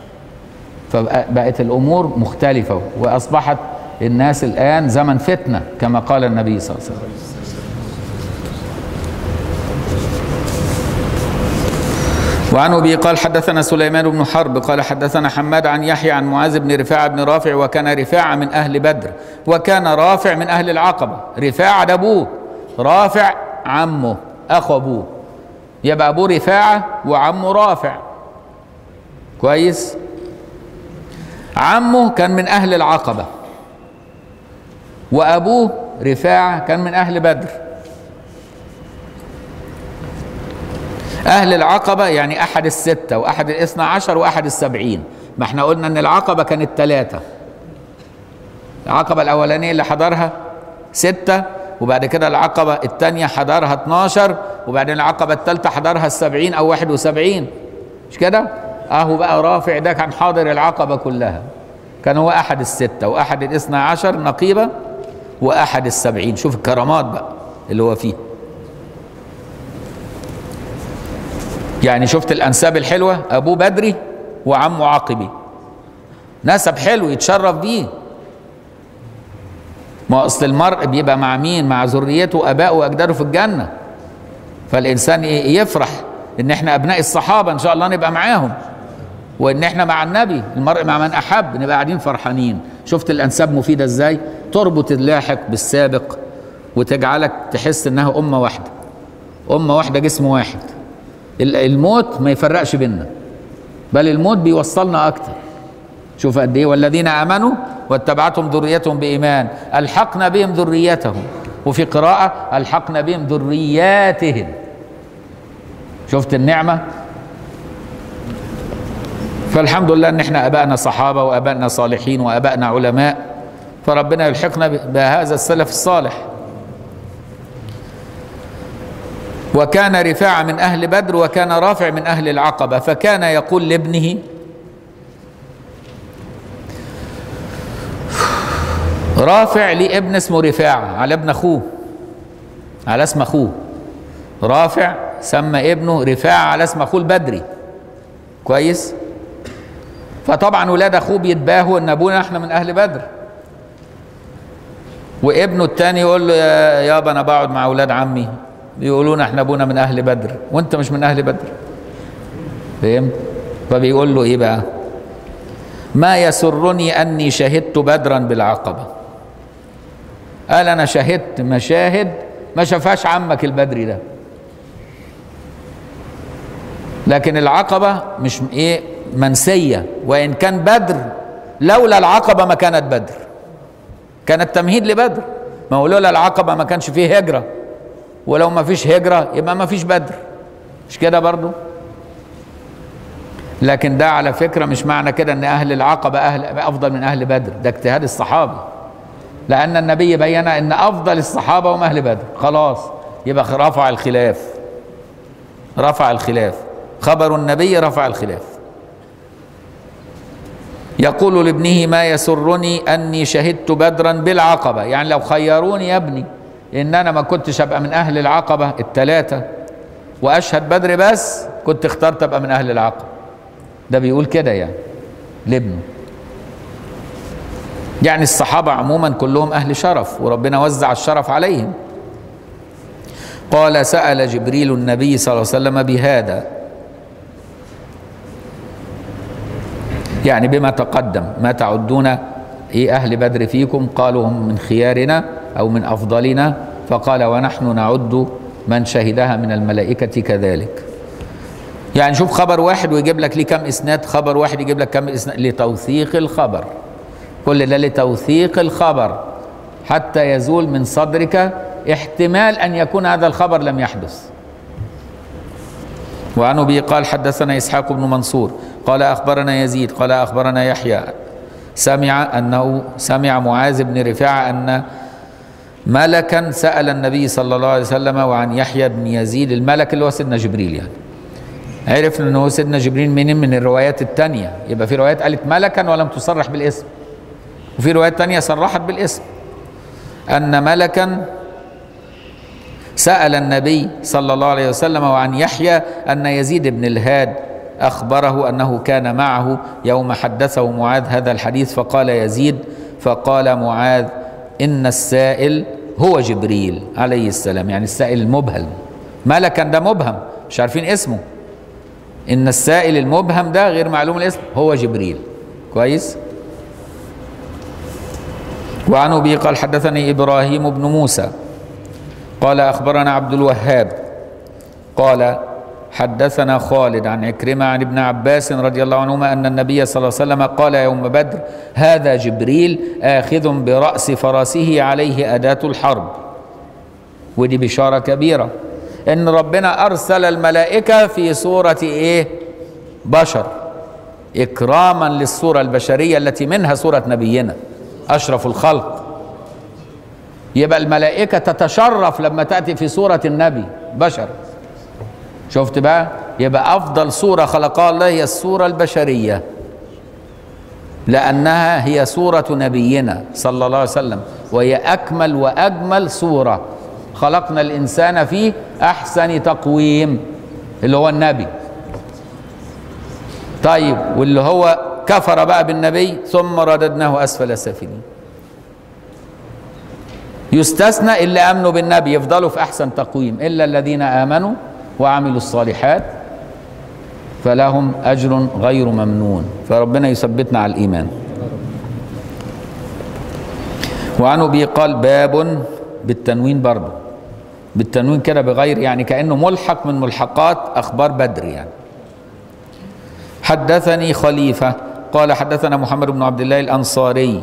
فبقت الامور مختلفه واصبحت الناس الان زمن فتنه كما قال النبي صلى الله عليه وسلم وعن ابي قال حدثنا سليمان بن حرب قال حدثنا حماد عن يحيى عن معاذ بن رفاعه بن رافع وكان رفاعه من اهل بدر وكان رافع من اهل العقبه رفاعه ده ابوه رافع عمه اخو ابوه يبقى ابوه رفاعه وعمه رافع كويس عمه كان من اهل العقبه وابوه رفاعه كان من اهل بدر أهل العقبة يعني أحد الستة وأحد الاثنى عشر وأحد السبعين ما احنا قلنا أن العقبة كانت ثلاثة العقبة الأولانية اللي حضرها ستة وبعد كده العقبة الثانية حضرها 12 وبعدين العقبة الثالثة حضرها السبعين أو واحد وسبعين مش كده؟ أهو بقى رافع ده كان حاضر العقبة كلها كان هو أحد الستة وأحد الاثنى عشر نقيبة وأحد السبعين شوف الكرامات بقى اللي هو فيه يعني شفت الانساب الحلوه ابوه بدري وعمه عاقبي نسب حلو يتشرف بيه ما اصل المرء بيبقى مع مين مع ذريته وابائه واجداده في الجنه فالانسان يفرح ان احنا ابناء الصحابه ان شاء الله نبقى معاهم وان احنا مع النبي المرء مع من احب نبقى قاعدين فرحانين شفت الانساب مفيده ازاي تربط اللاحق بالسابق وتجعلك تحس انها امه واحده امه واحده جسم واحد الموت ما يفرقش بيننا بل الموت بيوصلنا اكتر شوف قد ايه والذين امنوا واتبعتهم ذريتهم بايمان الحقنا بهم ذريتهم وفي قراءه الحقنا بهم ذرياتهم شفت النعمه فالحمد لله ان احنا ابائنا صحابه وابائنا صالحين وابائنا علماء فربنا يلحقنا بهذا السلف الصالح وكان رفاعة من أهل بدر وكان رافع من أهل العقبة فكان يقول لابنه رافع لي ابن اسمه رفاعة على ابن أخوه على اسم أخوه رافع سمى ابنه رفاعة على اسم أخوه البدري كويس فطبعا ولاد أخوه بيتباهوا إن أبونا إحنا من أهل بدر وابنه التاني يقول له يا يابا أنا بقعد مع أولاد عمي بيقولون احنا ابونا من اهل بدر وانت مش من اهل بدر فهمت فبيقول له ايه بقى ما يسرني اني شهدت بدرا بالعقبه قال انا شهدت مشاهد ما شافهاش عمك البدري ده لكن العقبه مش ايه منسيه وان كان بدر لولا العقبه ما كانت بدر كانت تمهيد لبدر ما هو لولا العقبه ما كانش فيه هجره ولو ما فيش هجرة يبقى ما فيش بدر مش كده برضو لكن ده على فكرة مش معنى كده ان اهل العقبة اهل افضل من اهل بدر ده اجتهاد الصحابي لان النبي بين ان افضل الصحابة هم اهل بدر خلاص يبقى رفع الخلاف رفع الخلاف خبر النبي رفع الخلاف يقول لابنه ما يسرني اني شهدت بدرا بالعقبه يعني لو خيروني يا ابني ان انا ما كنتش ابقى من اهل العقبه الثلاثه واشهد بدر بس كنت اخترت ابقى من اهل العقبه ده بيقول كده يعني لابنه يعني الصحابه عموما كلهم اهل شرف وربنا وزع الشرف عليهم قال سال جبريل النبي صلى الله عليه وسلم بهذا يعني بما تقدم ما تعدون ايه اهل بدر فيكم قالوا هم من خيارنا او من افضلنا فقال ونحن نعد من شهدها من الملائكه كذلك يعني شوف خبر واحد ويجيب لك ليه كم اسناد خبر واحد يجيب لك كم اسناد لتوثيق الخبر كل ده لتوثيق الخبر حتى يزول من صدرك احتمال ان يكون هذا الخبر لم يحدث وعن ابي قال حدثنا اسحاق بن منصور قال اخبرنا يزيد قال اخبرنا يحيى سمع انه سمع معاذ بن رفاعه ان ملكا سال النبي صلى الله عليه وسلم وعن يحيى بن يزيد الملك اللي هو سيدنا جبريل يعني عرفنا ان هو سيدنا جبريل من من الروايات الثانيه يبقى في روايات قالت ملكا ولم تصرح بالاسم وفي روايات ثانيه صرحت بالاسم ان ملكا سأل النبي صلى الله عليه وسلم وعن يحيى أن يزيد بن الهاد أخبره أنه كان معه يوم حدثه معاذ هذا الحديث فقال يزيد فقال معاذ إن السائل هو جبريل عليه السلام يعني السائل المبهم ملكا ده مبهم مش عارفين اسمه إن السائل المبهم ده غير معلوم الاسم هو جبريل كويس وعن أبي قال حدثني إبراهيم بن موسى قال اخبرنا عبد الوهاب قال حدثنا خالد عن عكرمه عن ابن عباس رضي الله عنهما ان النبي صلى الله عليه وسلم قال يوم بدر هذا جبريل اخذ براس فرسه عليه اداه الحرب ودي بشاره كبيره ان ربنا ارسل الملائكه في صوره ايه بشر اكراما للصوره البشريه التي منها صوره نبينا اشرف الخلق يبقى الملائكة تتشرف لما تأتي في صورة النبي بشر شفت بقى يبقى أفضل صورة خلقها الله هي الصورة البشرية لأنها هي صورة نبينا صلى الله عليه وسلم وهي أكمل وأجمل صورة خلقنا الإنسان في أحسن تقويم اللي هو النبي طيب واللي هو كفر بقى بالنبي ثم رددناه أسفل سافلين يستثنى اللي امنوا بالنبي يفضلوا في احسن تقويم الا الذين امنوا وعملوا الصالحات فلهم اجر غير ممنون فربنا يثبتنا على الايمان وعن ابي قال باب بالتنوين برضه بالتنوين كده بغير يعني كانه ملحق من ملحقات اخبار بدر يعني حدثني خليفه قال حدثنا محمد بن عبد الله الانصاري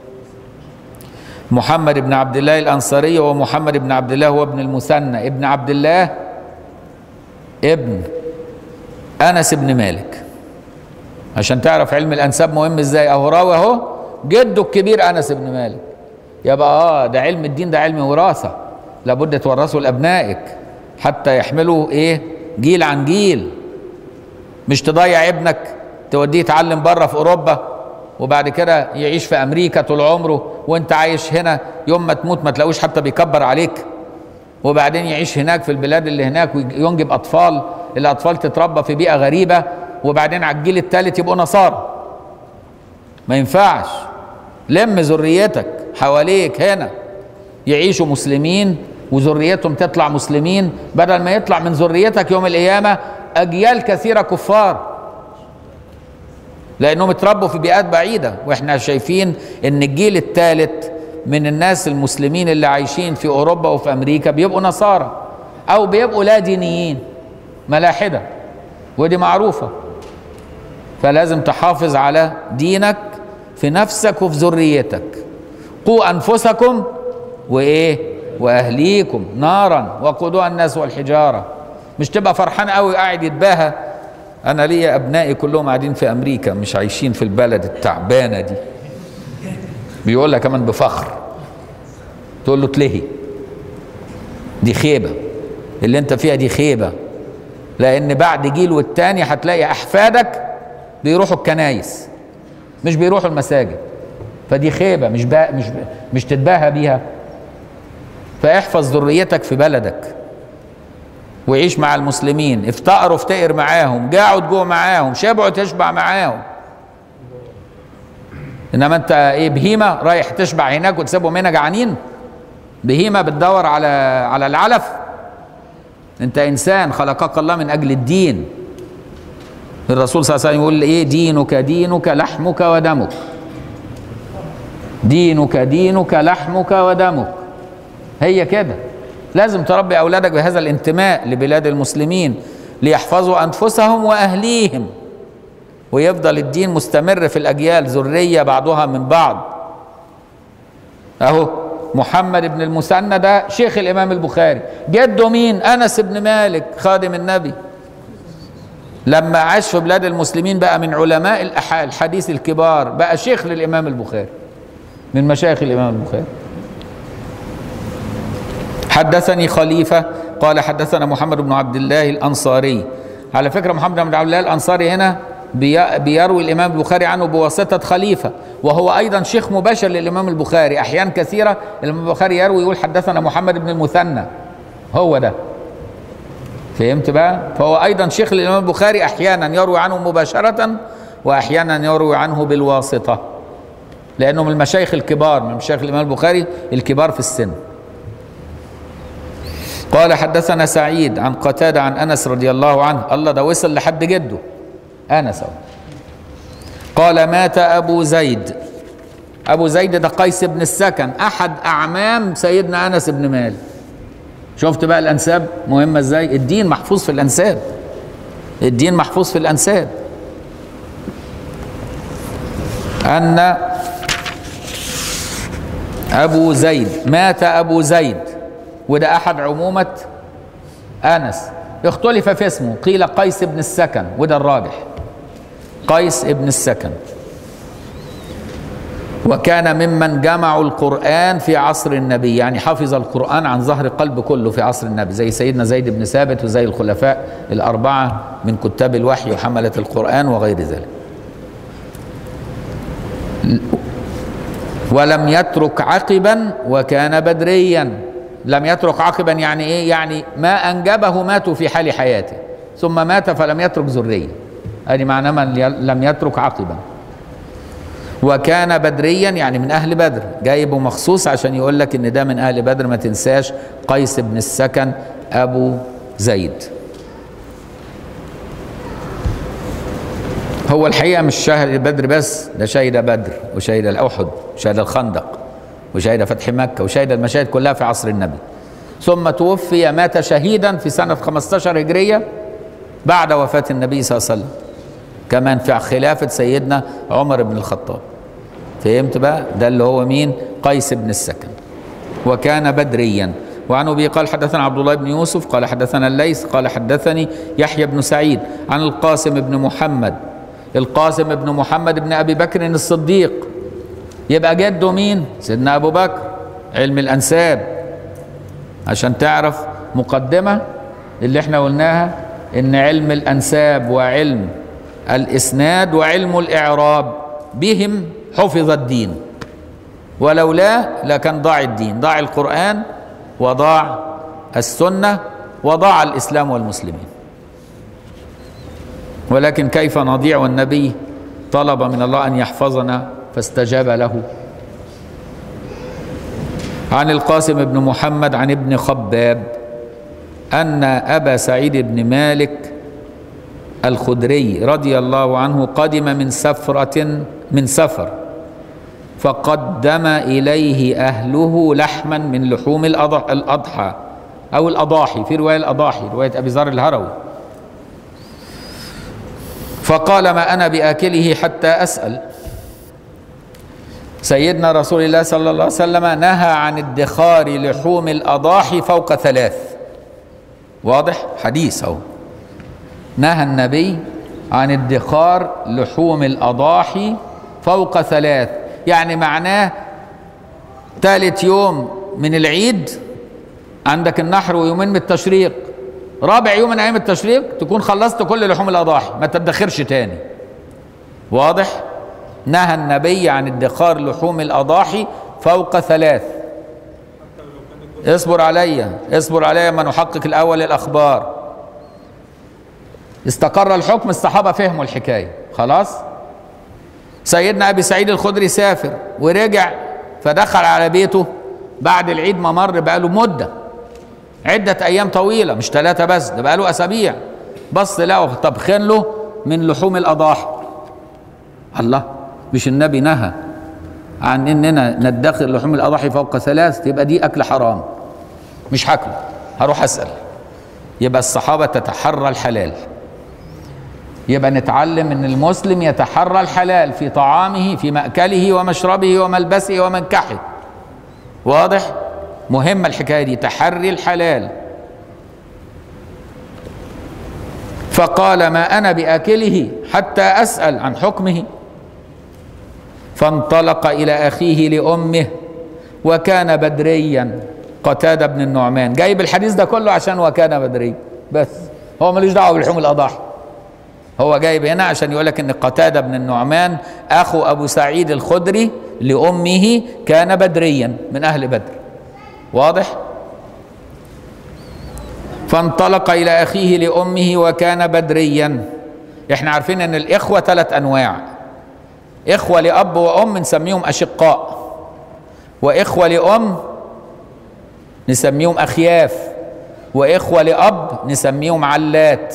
محمد بن عبد الله الأنصاري ومحمد بن عبد الله هو ابن المثنى ابن عبد الله ابن أنس بن مالك عشان تعرف علم الأنساب مهم ازاي أهو راوي أهو جده الكبير أنس بن مالك يبقى اه ده علم الدين ده علم وراثة لابد تورثه لأبنائك حتى يحملوا ايه جيل عن جيل مش تضيع ابنك توديه يتعلم بره في أوروبا وبعد كده يعيش في امريكا طول عمره وانت عايش هنا يوم ما تموت ما تلاقوش حتى بيكبر عليك وبعدين يعيش هناك في البلاد اللي هناك وينجب اطفال الاطفال تتربى في بيئه غريبه وبعدين على الجيل الثالث يبقوا نصارى ما ينفعش لم ذريتك حواليك هنا يعيشوا مسلمين وذريتهم تطلع مسلمين بدل ما يطلع من ذريتك يوم القيامه اجيال كثيره كفار لانهم اتربوا في بيئات بعيده واحنا شايفين ان الجيل الثالث من الناس المسلمين اللي عايشين في اوروبا وفي امريكا بيبقوا نصارى او بيبقوا لا دينيين ملاحده ودي معروفه فلازم تحافظ على دينك في نفسك وفي ذريتك قوا انفسكم وايه واهليكم نارا وقودها الناس والحجاره مش تبقى فرحان قوي قاعد يتباهى انا ليا ابنائي كلهم قاعدين في امريكا مش عايشين في البلد التعبانه دي بيقولها كمان بفخر تقول له تلهي دي خيبه اللي انت فيها دي خيبه لان بعد جيل والتاني هتلاقي احفادك بيروحوا الكنايس مش بيروحوا المساجد فدي خيبه مش بقى مش مش تتباهى بيها فاحفظ ذريتك في بلدك وعيش مع المسلمين افتقروا افتقر معاهم جاعوا تجوع معاهم شبعوا تشبع معاهم انما انت ايه بهيمه رايح تشبع هناك وتسيبهم هنا جعانين بهيمه بتدور على على العلف انت انسان خلقك الله من اجل الدين الرسول صلى الله عليه وسلم يقول ايه دينك دينك لحمك ودمك دينك دينك لحمك ودمك هي كده لازم تربي اولادك بهذا الانتماء لبلاد المسلمين ليحفظوا انفسهم واهليهم ويفضل الدين مستمر في الاجيال ذريه بعضها من بعض اهو محمد بن المثنى ده شيخ الامام البخاري جده مين انس بن مالك خادم النبي لما عاش في بلاد المسلمين بقى من علماء الأح- الحديث الكبار بقى شيخ للامام البخاري من مشايخ الامام البخاري حدثني خليفه قال حدثنا محمد بن عبد الله الانصاري على فكره محمد بن عبد الله الانصاري هنا بي- بيروي الامام البخاري عنه بواسطه خليفه وهو ايضا شيخ مباشر للامام البخاري احيان كثيره الامام البخاري يروي يقول حدثنا محمد بن المثنى هو ده فهمت بقى فهو ايضا شيخ للامام البخاري احيانا يروي عنه مباشره واحيانا يروي عنه بالواسطه لانه من المشايخ الكبار من مشايخ الامام البخاري الكبار في السن قال حدثنا سعيد عن قتادة عن أنس رضي الله عنه الله ده وصل لحد جده أنس أهو. قال مات أبو زيد أبو زيد ده قيس بن السكن أحد أعمام سيدنا أنس بن مالك شفت بقى الأنساب مهمة إزاي الدين محفوظ في الأنساب الدين محفوظ في الأنساب أن أبو زيد مات أبو زيد وده أحد عمومة أنس اختلف في اسمه قيل قيس بن السكن وده الراجح قيس بن السكن وكان ممن جمعوا القرآن في عصر النبي يعني حفظ القرآن عن ظهر قلب كله في عصر النبي زي سيدنا زيد بن ثابت وزي الخلفاء الأربعة من كتاب الوحي وحملة القرآن وغير ذلك ولم يترك عقبا وكان بدريا لم يترك عقبا يعني ايه يعني ما انجبه ماتوا في حال حياته ثم مات فلم يترك ذريه ادي معناه من لم يترك عقبا وكان بدريا يعني من اهل بدر جايبه مخصوص عشان يقول لك ان ده من اهل بدر ما تنساش قيس بن السكن ابو زيد هو الحقيقه مش شهد بدر بس ده شهد بدر وشهد الاحد وشهد الخندق وشهد فتح مكه وشهد المشاهد كلها في عصر النبي ثم توفي مات شهيدا في سنه 15 هجريه بعد وفاه النبي صلى الله عليه وسلم كمان في خلافه سيدنا عمر بن الخطاب فهمت بقى ده اللي هو مين قيس بن السكن وكان بدريا وعن ابي قال حدثنا عبد الله بن يوسف قال حدثنا الليث قال حدثني يحيى بن سعيد عن القاسم بن محمد القاسم بن محمد بن ابي بكر الصديق يبقى جده مين سيدنا ابو بكر علم الانساب عشان تعرف مقدمه اللي احنا قلناها ان علم الانساب وعلم الاسناد وعلم الاعراب بهم حفظ الدين ولولا لكان ضاع الدين ضاع القران وضاع السنه وضاع الاسلام والمسلمين ولكن كيف نضيع والنبي طلب من الله ان يحفظنا فاستجاب له عن القاسم بن محمد عن ابن خباب ان ابا سعيد بن مالك الخدري رضي الله عنه قدم من سفره من سفر فقدم اليه اهله لحما من لحوم الأض- الاضحى او الاضاحي في روايه الاضاحي روايه ابي ذر الهروي فقال ما انا باكله حتى اسال سيدنا رسول الله صلى الله عليه وسلم نهى عن ادخار لحوم الاضاحي فوق ثلاث واضح حديث اهو نهى النبي عن ادخار لحوم الاضاحي فوق ثلاث يعني معناه ثالث يوم من العيد عندك النحر ويومين من التشريق رابع يوم من ايام التشريق تكون خلصت كل لحوم الاضاحي ما تدخرش تاني واضح نهى النبي عن ادخار لحوم الأضاحي فوق ثلاث اصبر عليا اصبر عليا ما نحقق الأول الأخبار استقر الحكم الصحابة فهموا الحكاية خلاص سيدنا أبي سعيد الخدري سافر ورجع فدخل على بيته بعد العيد ما مر بقاله مدة عدة أيام طويلة مش ثلاثة بس ده بقاله أسابيع بص لقوا طبخين له من لحوم الأضاحي الله مش النبي نهى عن اننا ندخر لحوم الاضاحي فوق ثلاث يبقى دي اكل حرام مش هاكله هروح اسال يبقى الصحابه تتحرى الحلال يبقى نتعلم ان المسلم يتحرى الحلال في طعامه في ماكله ومشربه وملبسه ومنكحه واضح مهمه الحكايه دي تحري الحلال فقال ما انا باكله حتى اسال عن حكمه فانطلق الى اخيه لامه وكان بدريا قتاده بن النعمان جايب الحديث ده كله عشان وكان بدري بس هو ملوش دعوه بلحوم الاضاحي هو جايب هنا عشان يقول لك ان قتاده بن النعمان اخو ابو سعيد الخدري لامه كان بدريا من اهل بدر واضح فانطلق الى اخيه لامه وكان بدريا احنا عارفين ان الاخوه ثلاث انواع إخوة لأب وأم نسميهم أشقاء وإخوة لأم نسميهم أخياف وإخوة لأب نسميهم علات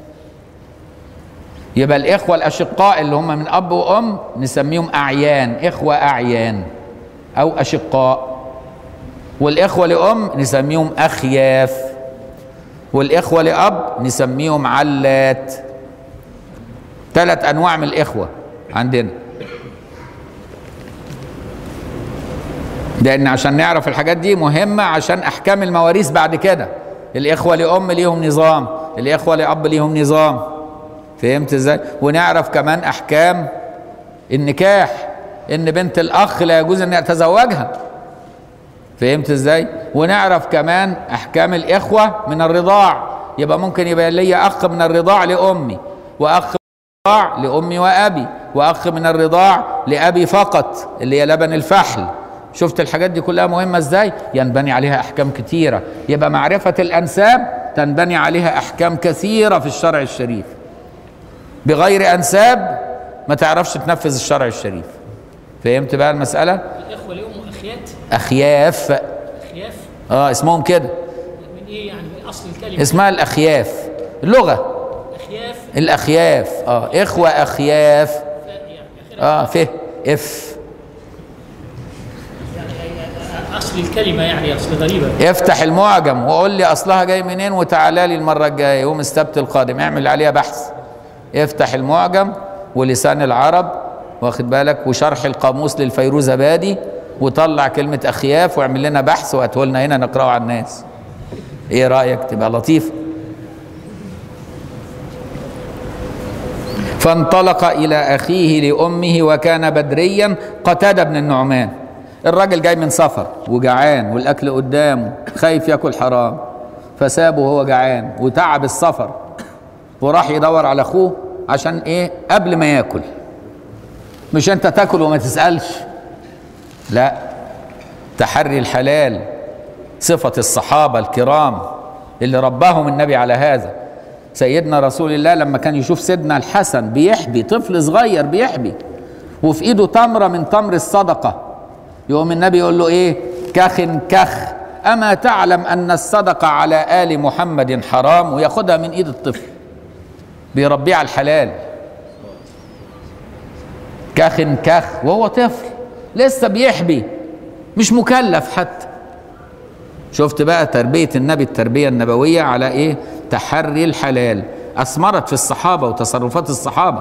يبقى الإخوة الأشقاء اللي هم من أب وأم نسميهم أعيان إخوة أعيان أو أشقاء والإخوة لأم نسميهم أخياف والإخوة لأب نسميهم علات ثلاث أنواع من الإخوة عندنا لان عشان نعرف الحاجات دي مهمه عشان احكام المواريث بعد كده الاخوه لام ليهم نظام الاخوه لاب ليهم نظام فهمت ازاي ونعرف كمان احكام النكاح ان بنت الاخ لا يجوز ان يتزوجها فهمت ازاي ونعرف كمان احكام الاخوه من الرضاع يبقى ممكن يبقى لي اخ من الرضاع لامي واخ الرضاع لامي وابي واخ من الرضاع لابي فقط اللي هي لبن الفحل شفت الحاجات دي كلها مهمة ازاي ينبني عليها احكام كتيرة يبقى معرفة الانساب تنبني عليها احكام كثيرة في الشرع الشريف بغير انساب ما تعرفش تنفذ الشرع الشريف فهمت بقى المسألة الإخوة لهم أخيات اخياف أخياف اه اسمهم كده من إيه يعني من أصل الكلمة اسمها الاخياف اللغة أخياف الاخياف اه اخوة اخياف يعني اه فه اف أصل الكلمة يعني أصل غريبة افتح المعجم وقول لي اصلها جاي منين وتعالى لي المره الجايه يوم السبت القادم اعمل عليها بحث افتح المعجم ولسان العرب واخد بالك وشرح القاموس للفيروزبادي وطلع كلمه اخياف واعمل لنا بحث وهاته لنا هنا نقراه على الناس ايه رايك تبقى لطيف فانطلق الى اخيه لامه وكان بدريا قتاده بن النعمان الراجل جاي من سفر وجعان والاكل قدامه خايف ياكل حرام فسابه وهو جعان وتعب السفر وراح يدور على اخوه عشان ايه قبل ما ياكل مش انت تاكل وما تسالش لا تحري الحلال صفه الصحابه الكرام اللي رباهم النبي على هذا سيدنا رسول الله لما كان يشوف سيدنا الحسن بيحبي طفل صغير بيحبي وفي ايده تمره من تمر الصدقه يقوم النبي يقول له ايه كخ كخ اما تعلم ان الصدقه على ال محمد حرام وياخدها من ايد الطفل بيربيه على الحلال كخ كخ وهو طفل لسه بيحبي مش مكلف حتى شفت بقى تربيه النبي التربيه النبويه على ايه تحري الحلال اثمرت في الصحابه وتصرفات الصحابه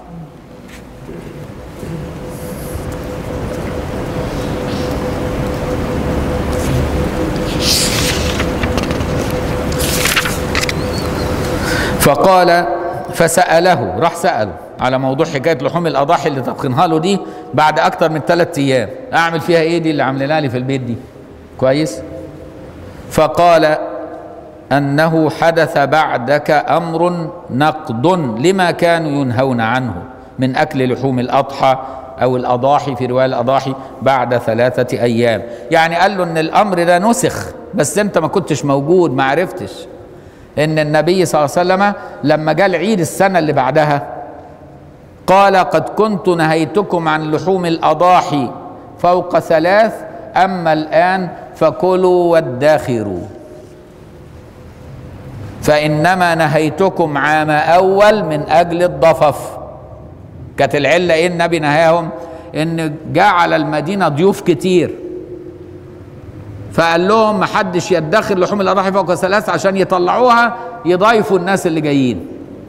فقال فسأله راح سأله على موضوع حكاية لحوم الأضاحي اللي طبخينها له دي بعد أكتر من ثلاثة أيام أعمل فيها إيه دي اللي عاملينها لي في البيت دي كويس فقال أنه حدث بعدك أمر نقض لما كانوا ينهون عنه من أكل لحوم الأضحى أو الأضاحي في رواية الأضاحي بعد ثلاثة أيام يعني قال له إن الأمر ده نسخ بس أنت ما كنتش موجود ما عرفتش إن النبي صلى الله عليه وسلم لما جاء العيد السنة اللي بعدها قال قد كنت نهيتكم عن لحوم الأضاحي فوق ثلاث أما الآن فكلوا وادخروا فإنما نهيتكم عام أول من أجل الضفف كانت العلة إيه النبي نهاهم إن جعل المدينة ضيوف كتير فقال لهم محدش يدخر لحوم الأضاحي فوق ثلاث عشان يطلعوها يضايفوا الناس اللي جايين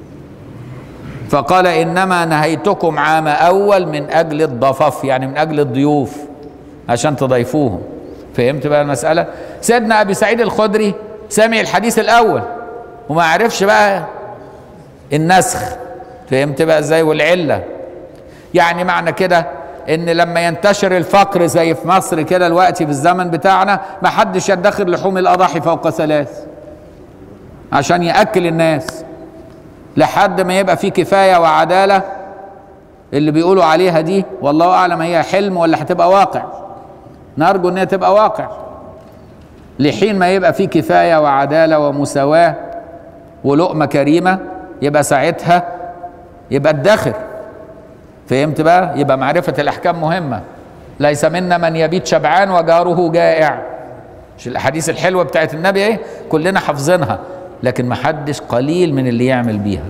فقال إنما نهيتكم عام أول من أجل الضفف يعني من أجل الضيوف عشان تضيفوهم فهمت بقى المسألة سيدنا أبي سعيد الخدري سمع الحديث الأول وما عرفش بقى النسخ فهمت بقى ازاي والعلة يعني معنى كده ان لما ينتشر الفقر زي في مصر كده الوقت في الزمن بتاعنا ما حدش يدخر لحوم الاضاحي فوق ثلاث عشان ياكل الناس لحد ما يبقى في كفايه وعداله اللي بيقولوا عليها دي والله اعلم هي حلم ولا هتبقى واقع نرجو ان هي تبقى واقع لحين ما يبقى في كفايه وعداله ومساواه ولقمه كريمه يبقى ساعتها يبقى ادخر فهمت بقى يبقى معرفه الاحكام مهمه ليس منا من يبيت شبعان وجاره جائع مش الاحاديث الحلوه بتاعت النبي ايه كلنا حافظينها لكن ما حدش قليل من اللي يعمل بيها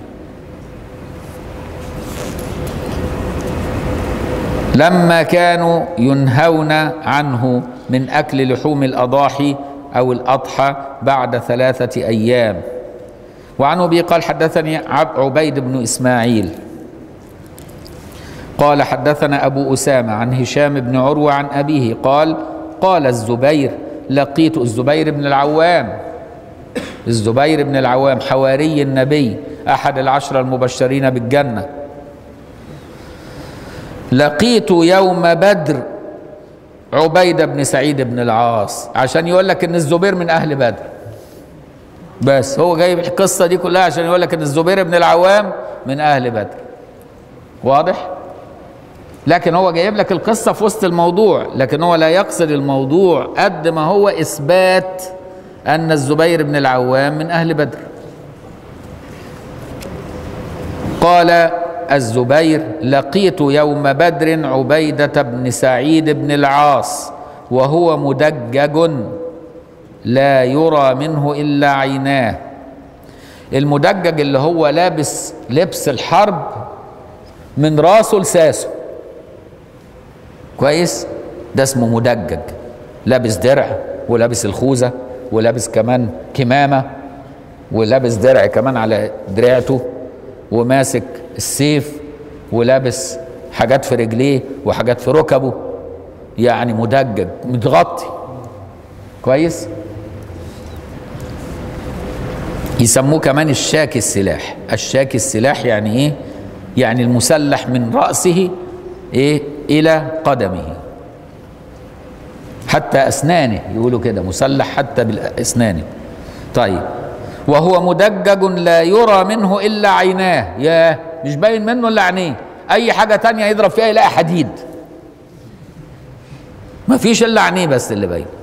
لما كانوا ينهون عنه من اكل لحوم الاضاحي او الاضحى بعد ثلاثه ايام وعن ابي قال حدثني عبيد بن اسماعيل قال حدثنا ابو اسامه عن هشام بن عروه عن ابيه قال قال الزبير لقيت الزبير بن العوام الزبير بن العوام حواري النبي احد العشره المبشرين بالجنه لقيت يوم بدر عبيده بن سعيد بن العاص عشان يقول لك ان الزبير من اهل بدر بس هو جايب القصه دي كلها عشان يقول لك ان الزبير بن العوام من اهل بدر واضح لكن هو جايب لك القصه في وسط الموضوع لكن هو لا يقصد الموضوع قد ما هو اثبات ان الزبير بن العوام من اهل بدر قال الزبير لقيت يوم بدر عبيده بن سعيد بن العاص وهو مدجج لا يرى منه الا عيناه المدجج اللي هو لابس لبس الحرب من راسه لساسه كويس ده اسمه مدجج لابس درع ولابس الخوذه ولابس كمان كمامه ولابس درع كمان على دراعته وماسك السيف ولابس حاجات في رجليه وحاجات في ركبه يعني مدجج متغطي كويس يسموه كمان الشاكي السلاح الشاكي السلاح يعني ايه يعني المسلح من رأسه ايه الى قدمه حتى اسنانه يقولوا كده مسلح حتى باسنانه طيب وهو مدجج لا يرى منه الا عيناه ياه مش باين منه الا عينيه اي حاجه تانية يضرب فيها يلاقي حديد مفيش الا عينيه بس اللي باين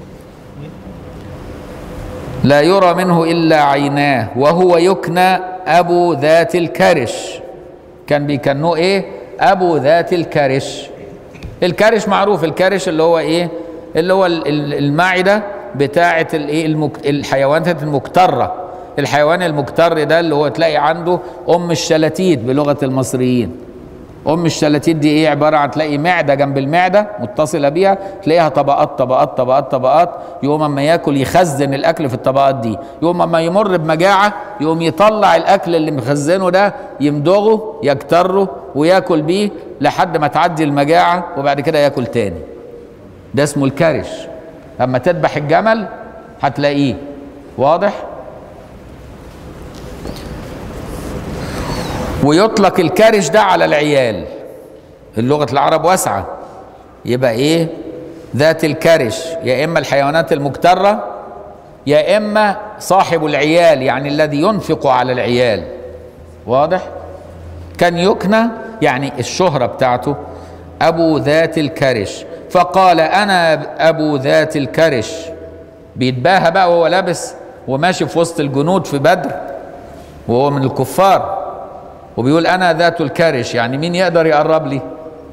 لا يرى منه الا عيناه وهو يكنى ابو ذات الكرش كان بيكنوه ايه ابو ذات الكرش الكرش معروف الكرش اللي هو ايه اللي هو المعده بتاعه الايه المك... الحيوانات المكتره الحيوان المكتر ده اللي هو تلاقي عنده ام الشلاتيت بلغه المصريين ام الشلاتيت دي ايه عباره عن تلاقي معده جنب المعده متصله بيها تلاقيها طبقات طبقات طبقات طبقات يقوم اما ياكل يخزن الاكل في الطبقات دي يقوم اما يمر بمجاعه يقوم يطلع الاكل اللي مخزنه ده يمضغه يكتره وياكل بيه لحد ما تعدي المجاعه وبعد كده ياكل تاني ده اسمه الكرش اما تذبح الجمل هتلاقيه واضح ويطلق الكرش ده على العيال اللغة العرب واسعة يبقى ايه ذات الكرش يا اما الحيوانات المكترة يا اما صاحب العيال يعني الذي ينفق على العيال واضح كان يكنى يعني الشهرة بتاعته أبو ذات الكرش فقال أنا أبو ذات الكرش بيتباهى بقى وهو لابس وماشي في وسط الجنود في بدر وهو من الكفار وبيقول أنا ذات الكرش يعني مين يقدر يقرب لي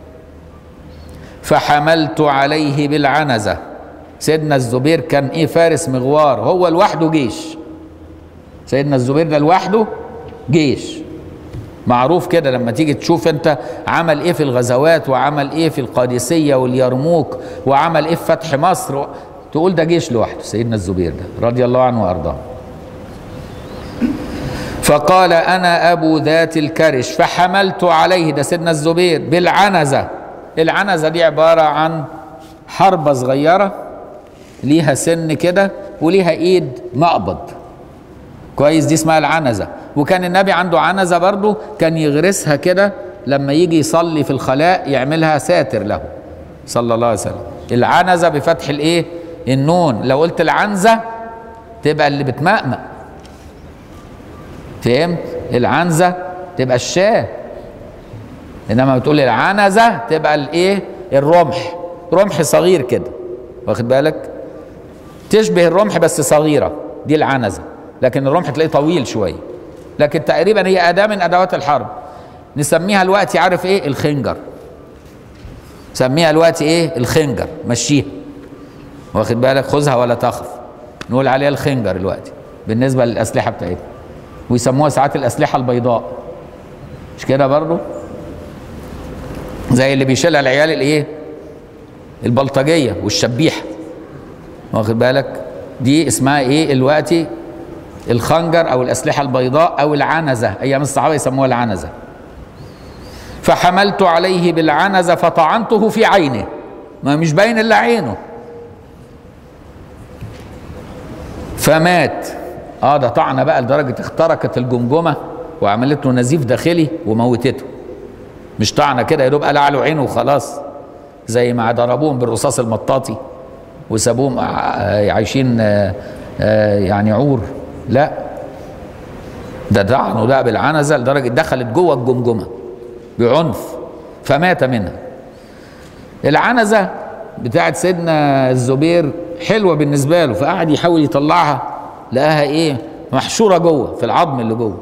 فحملت عليه بالعنزة سيدنا الزبير كان ايه فارس مغوار هو لوحده جيش سيدنا الزبير ده لوحده جيش معروف كده لما تيجي تشوف انت عمل ايه في الغزوات وعمل ايه في القادسية واليرموك وعمل ايه في فتح مصر تقول ده جيش لوحده سيدنا الزبير ده رضي الله عنه وارضاه فقال انا ابو ذات الكرش فحملت عليه ده سيدنا الزبير بالعنزه العنزه دي عباره عن حربه صغيره ليها سن كده وليها ايد مقبض كويس دي اسمها العنزه وكان النبي عنده عنزه برضه كان يغرسها كده لما يجي يصلي في الخلاء يعملها ساتر له صلى الله عليه وسلم العنزه بفتح الايه النون لو قلت العنزه تبقى اللي بتمأمأ فهمت العنزه تبقى الشاه انما بتقول العنزه تبقى الايه الرمح رمح صغير كده واخد بالك تشبه الرمح بس صغيره دي العنزه لكن الرمح تلاقيه طويل شويه لكن تقريبا هي اداه من ادوات الحرب نسميها الوقت عارف ايه الخنجر سميها الوقت ايه الخنجر مشيها واخد بالك خذها ولا تخف نقول عليها الخنجر الوقت بالنسبه للاسلحه بتاعتنا ويسموها ساعات الاسلحه البيضاء مش كده برضو زي اللي بيشيلها العيال الايه البلطجيه والشبيحه واخد بالك دي اسمها ايه الوقت الخنجر او الاسلحه البيضاء او العنزه ايام الصحابه يسموها العنزه فحملت عليه بالعنزه فطعنته في عينه ما مش باين الا عينه فمات اه ده طعنه بقى لدرجه اخترقت الجمجمه وعملت له نزيف داخلي وموتته مش طعنه كده يا دوب قلع له عينه وخلاص زي ما ضربوهم بالرصاص المطاطي وسابوهم عايشين يعني عور لا ده طعنه ده بالعنزه لدرجه دخلت جوه الجمجمه بعنف فمات منها العنزه بتاعت سيدنا الزبير حلوه بالنسبه له فقعد يحاول يطلعها لقاها ايه محشوره جوه في العظم اللي جوه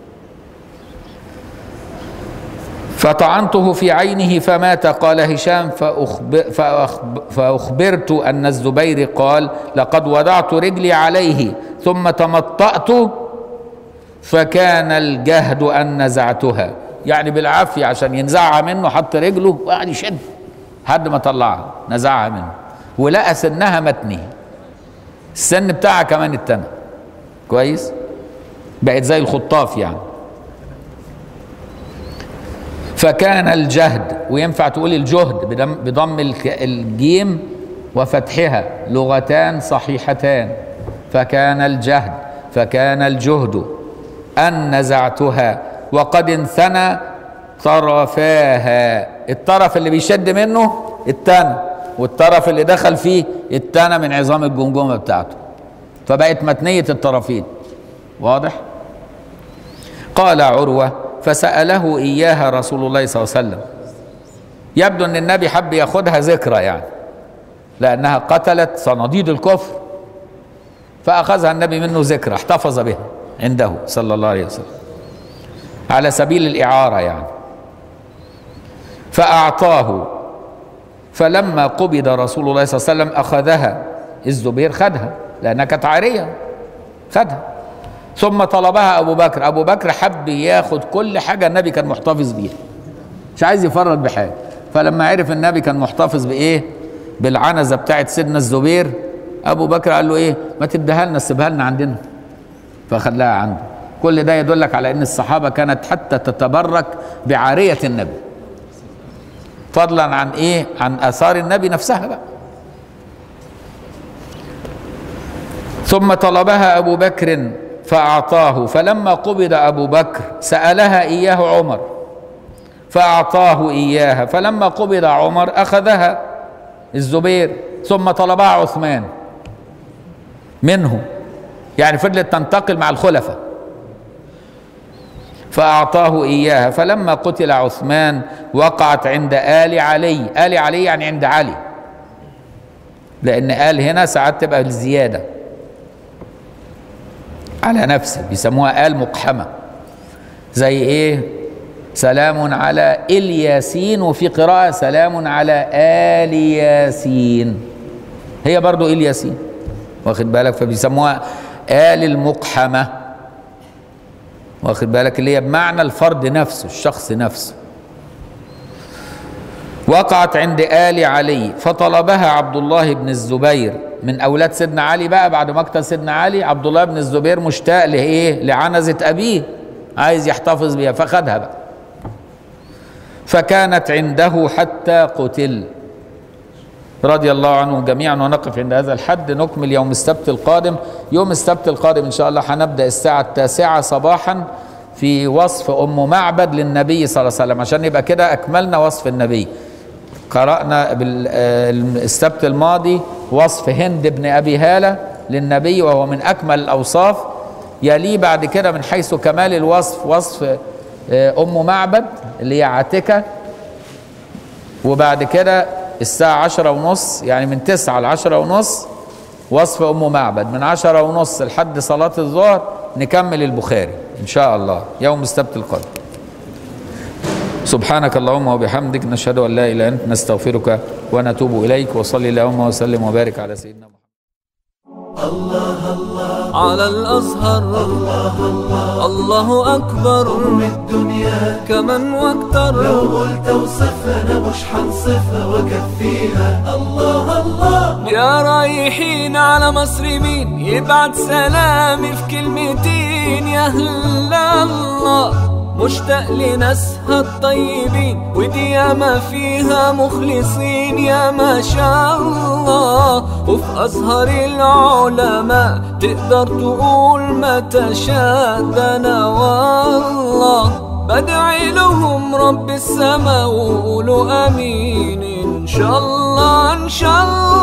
فطعنته في عينه فمات قال هشام فأخبر فأخبر فأخبرت أن الزبير قال لقد وضعت رجلي عليه ثم تمطأت فكان الجهد أن نزعتها يعني بالعافية عشان ينزعها منه حط رجله وقعد يشد لحد ما طلعها نزعها منه ولقى سنها متني السن بتاعها كمان اتنى كويس بقت زي الخطاف يعني فكان الجهد وينفع تقول الجهد بدم, بضم الجيم وفتحها لغتان صحيحتان فكان الجهد فكان الجهد أن نزعتها وقد انثنى طرفاها الطرف اللي بيشد منه التانى والطرف اللي دخل فيه التانى من عظام الجمجمة بتاعته فبقت متنية الطرفين واضح قال عروة فسأله إياها رسول الله صلى الله عليه وسلم يبدو أن النبي حب ياخدها ذكرى يعني لأنها قتلت صناديد الكفر فأخذها النبي منه ذكرى احتفظ بها عنده صلى الله عليه وسلم على سبيل الإعارة يعني فأعطاه فلما قبض رسول الله صلى الله عليه وسلم أخذها الزبير خدها لأنها كانت عارية خدها ثم طلبها أبو بكر أبو بكر حب ياخد كل حاجة النبي كان محتفظ بيها مش عايز يفرط بحاجة فلما عرف النبي كان محتفظ بإيه بالعنزة بتاعت سيدنا الزبير أبو بكر قال له إيه ما تديها لنا سيبها لنا عندنا فخلاها عنده كل ده يدلك على ان الصحابه كانت حتى تتبرك بعاريه النبي فضلا عن ايه عن اثار النبي نفسها بقى ثم طلبها ابو بكر فاعطاه فلما قبض ابو بكر سالها اياه عمر فاعطاه اياها فلما قبض عمر اخذها الزبير ثم طلبها عثمان منه يعني فضلت تنتقل مع الخلفاء فأعطاه إياها فلما قتل عثمان وقعت عند آل علي آل علي يعني عند علي لأن آل هنا ساعات تبقى الزيادة على نفسه بيسموها آل مقحمة زي إيه سلام على الياسين وفي قراءة سلام على آل ياسين هي برضو الياسين واخد بالك فبيسموها آل المقحمة واخد بالك اللي هي بمعنى الفرد نفسه الشخص نفسه وقعت عند آل علي فطلبها عبد الله بن الزبير من أولاد سيدنا علي بقى بعد مقتل سيدنا علي عبد الله بن الزبير مشتاق لإيه لعنزة أبيه عايز يحتفظ بها فخدها بقى فكانت عنده حتى قتل رضي الله عنهم جميعا ونقف عند هذا الحد نكمل يوم السبت القادم يوم السبت القادم إن شاء الله هنبدأ الساعة التاسعة صباحا في وصف أم معبد للنبي صلى الله عليه وسلم عشان يبقى كده أكملنا وصف النبي قرأنا بالسبت الماضي وصف هند بن أبي هالة للنبي وهو من أكمل الأوصاف يليه بعد كده من حيث كمال الوصف وصف أم معبد اللي هي عاتكة وبعد كده الساعة عشرة ونص يعني من تسعة لعشرة ونص وصف أم معبد من عشرة ونص لحد صلاة الظهر نكمل البخاري إن شاء الله يوم السبت القادم سبحانك اللهم وبحمدك نشهد أن لا إله إلا أنت نستغفرك ونتوب إليك وصلي اللهم وسلم وبارك على سيدنا محمد على الأزهر الله أكبر من الدنيا كمن واكتر لو قلت وصفها انا مش حنصفها واكفيها الله الله يا رايحين على مصر مين يبعت سلامي في كلمتين يا هلا الله مشتاق لناسها الطيبين ودي ياما فيها مخلصين يا ما شاء الله وفي أزهر العلماء تقدر تقول ما تشاء ده أنا والله بدعي لهم رب السما وقولوا امين ان شاء الله ان شاء الله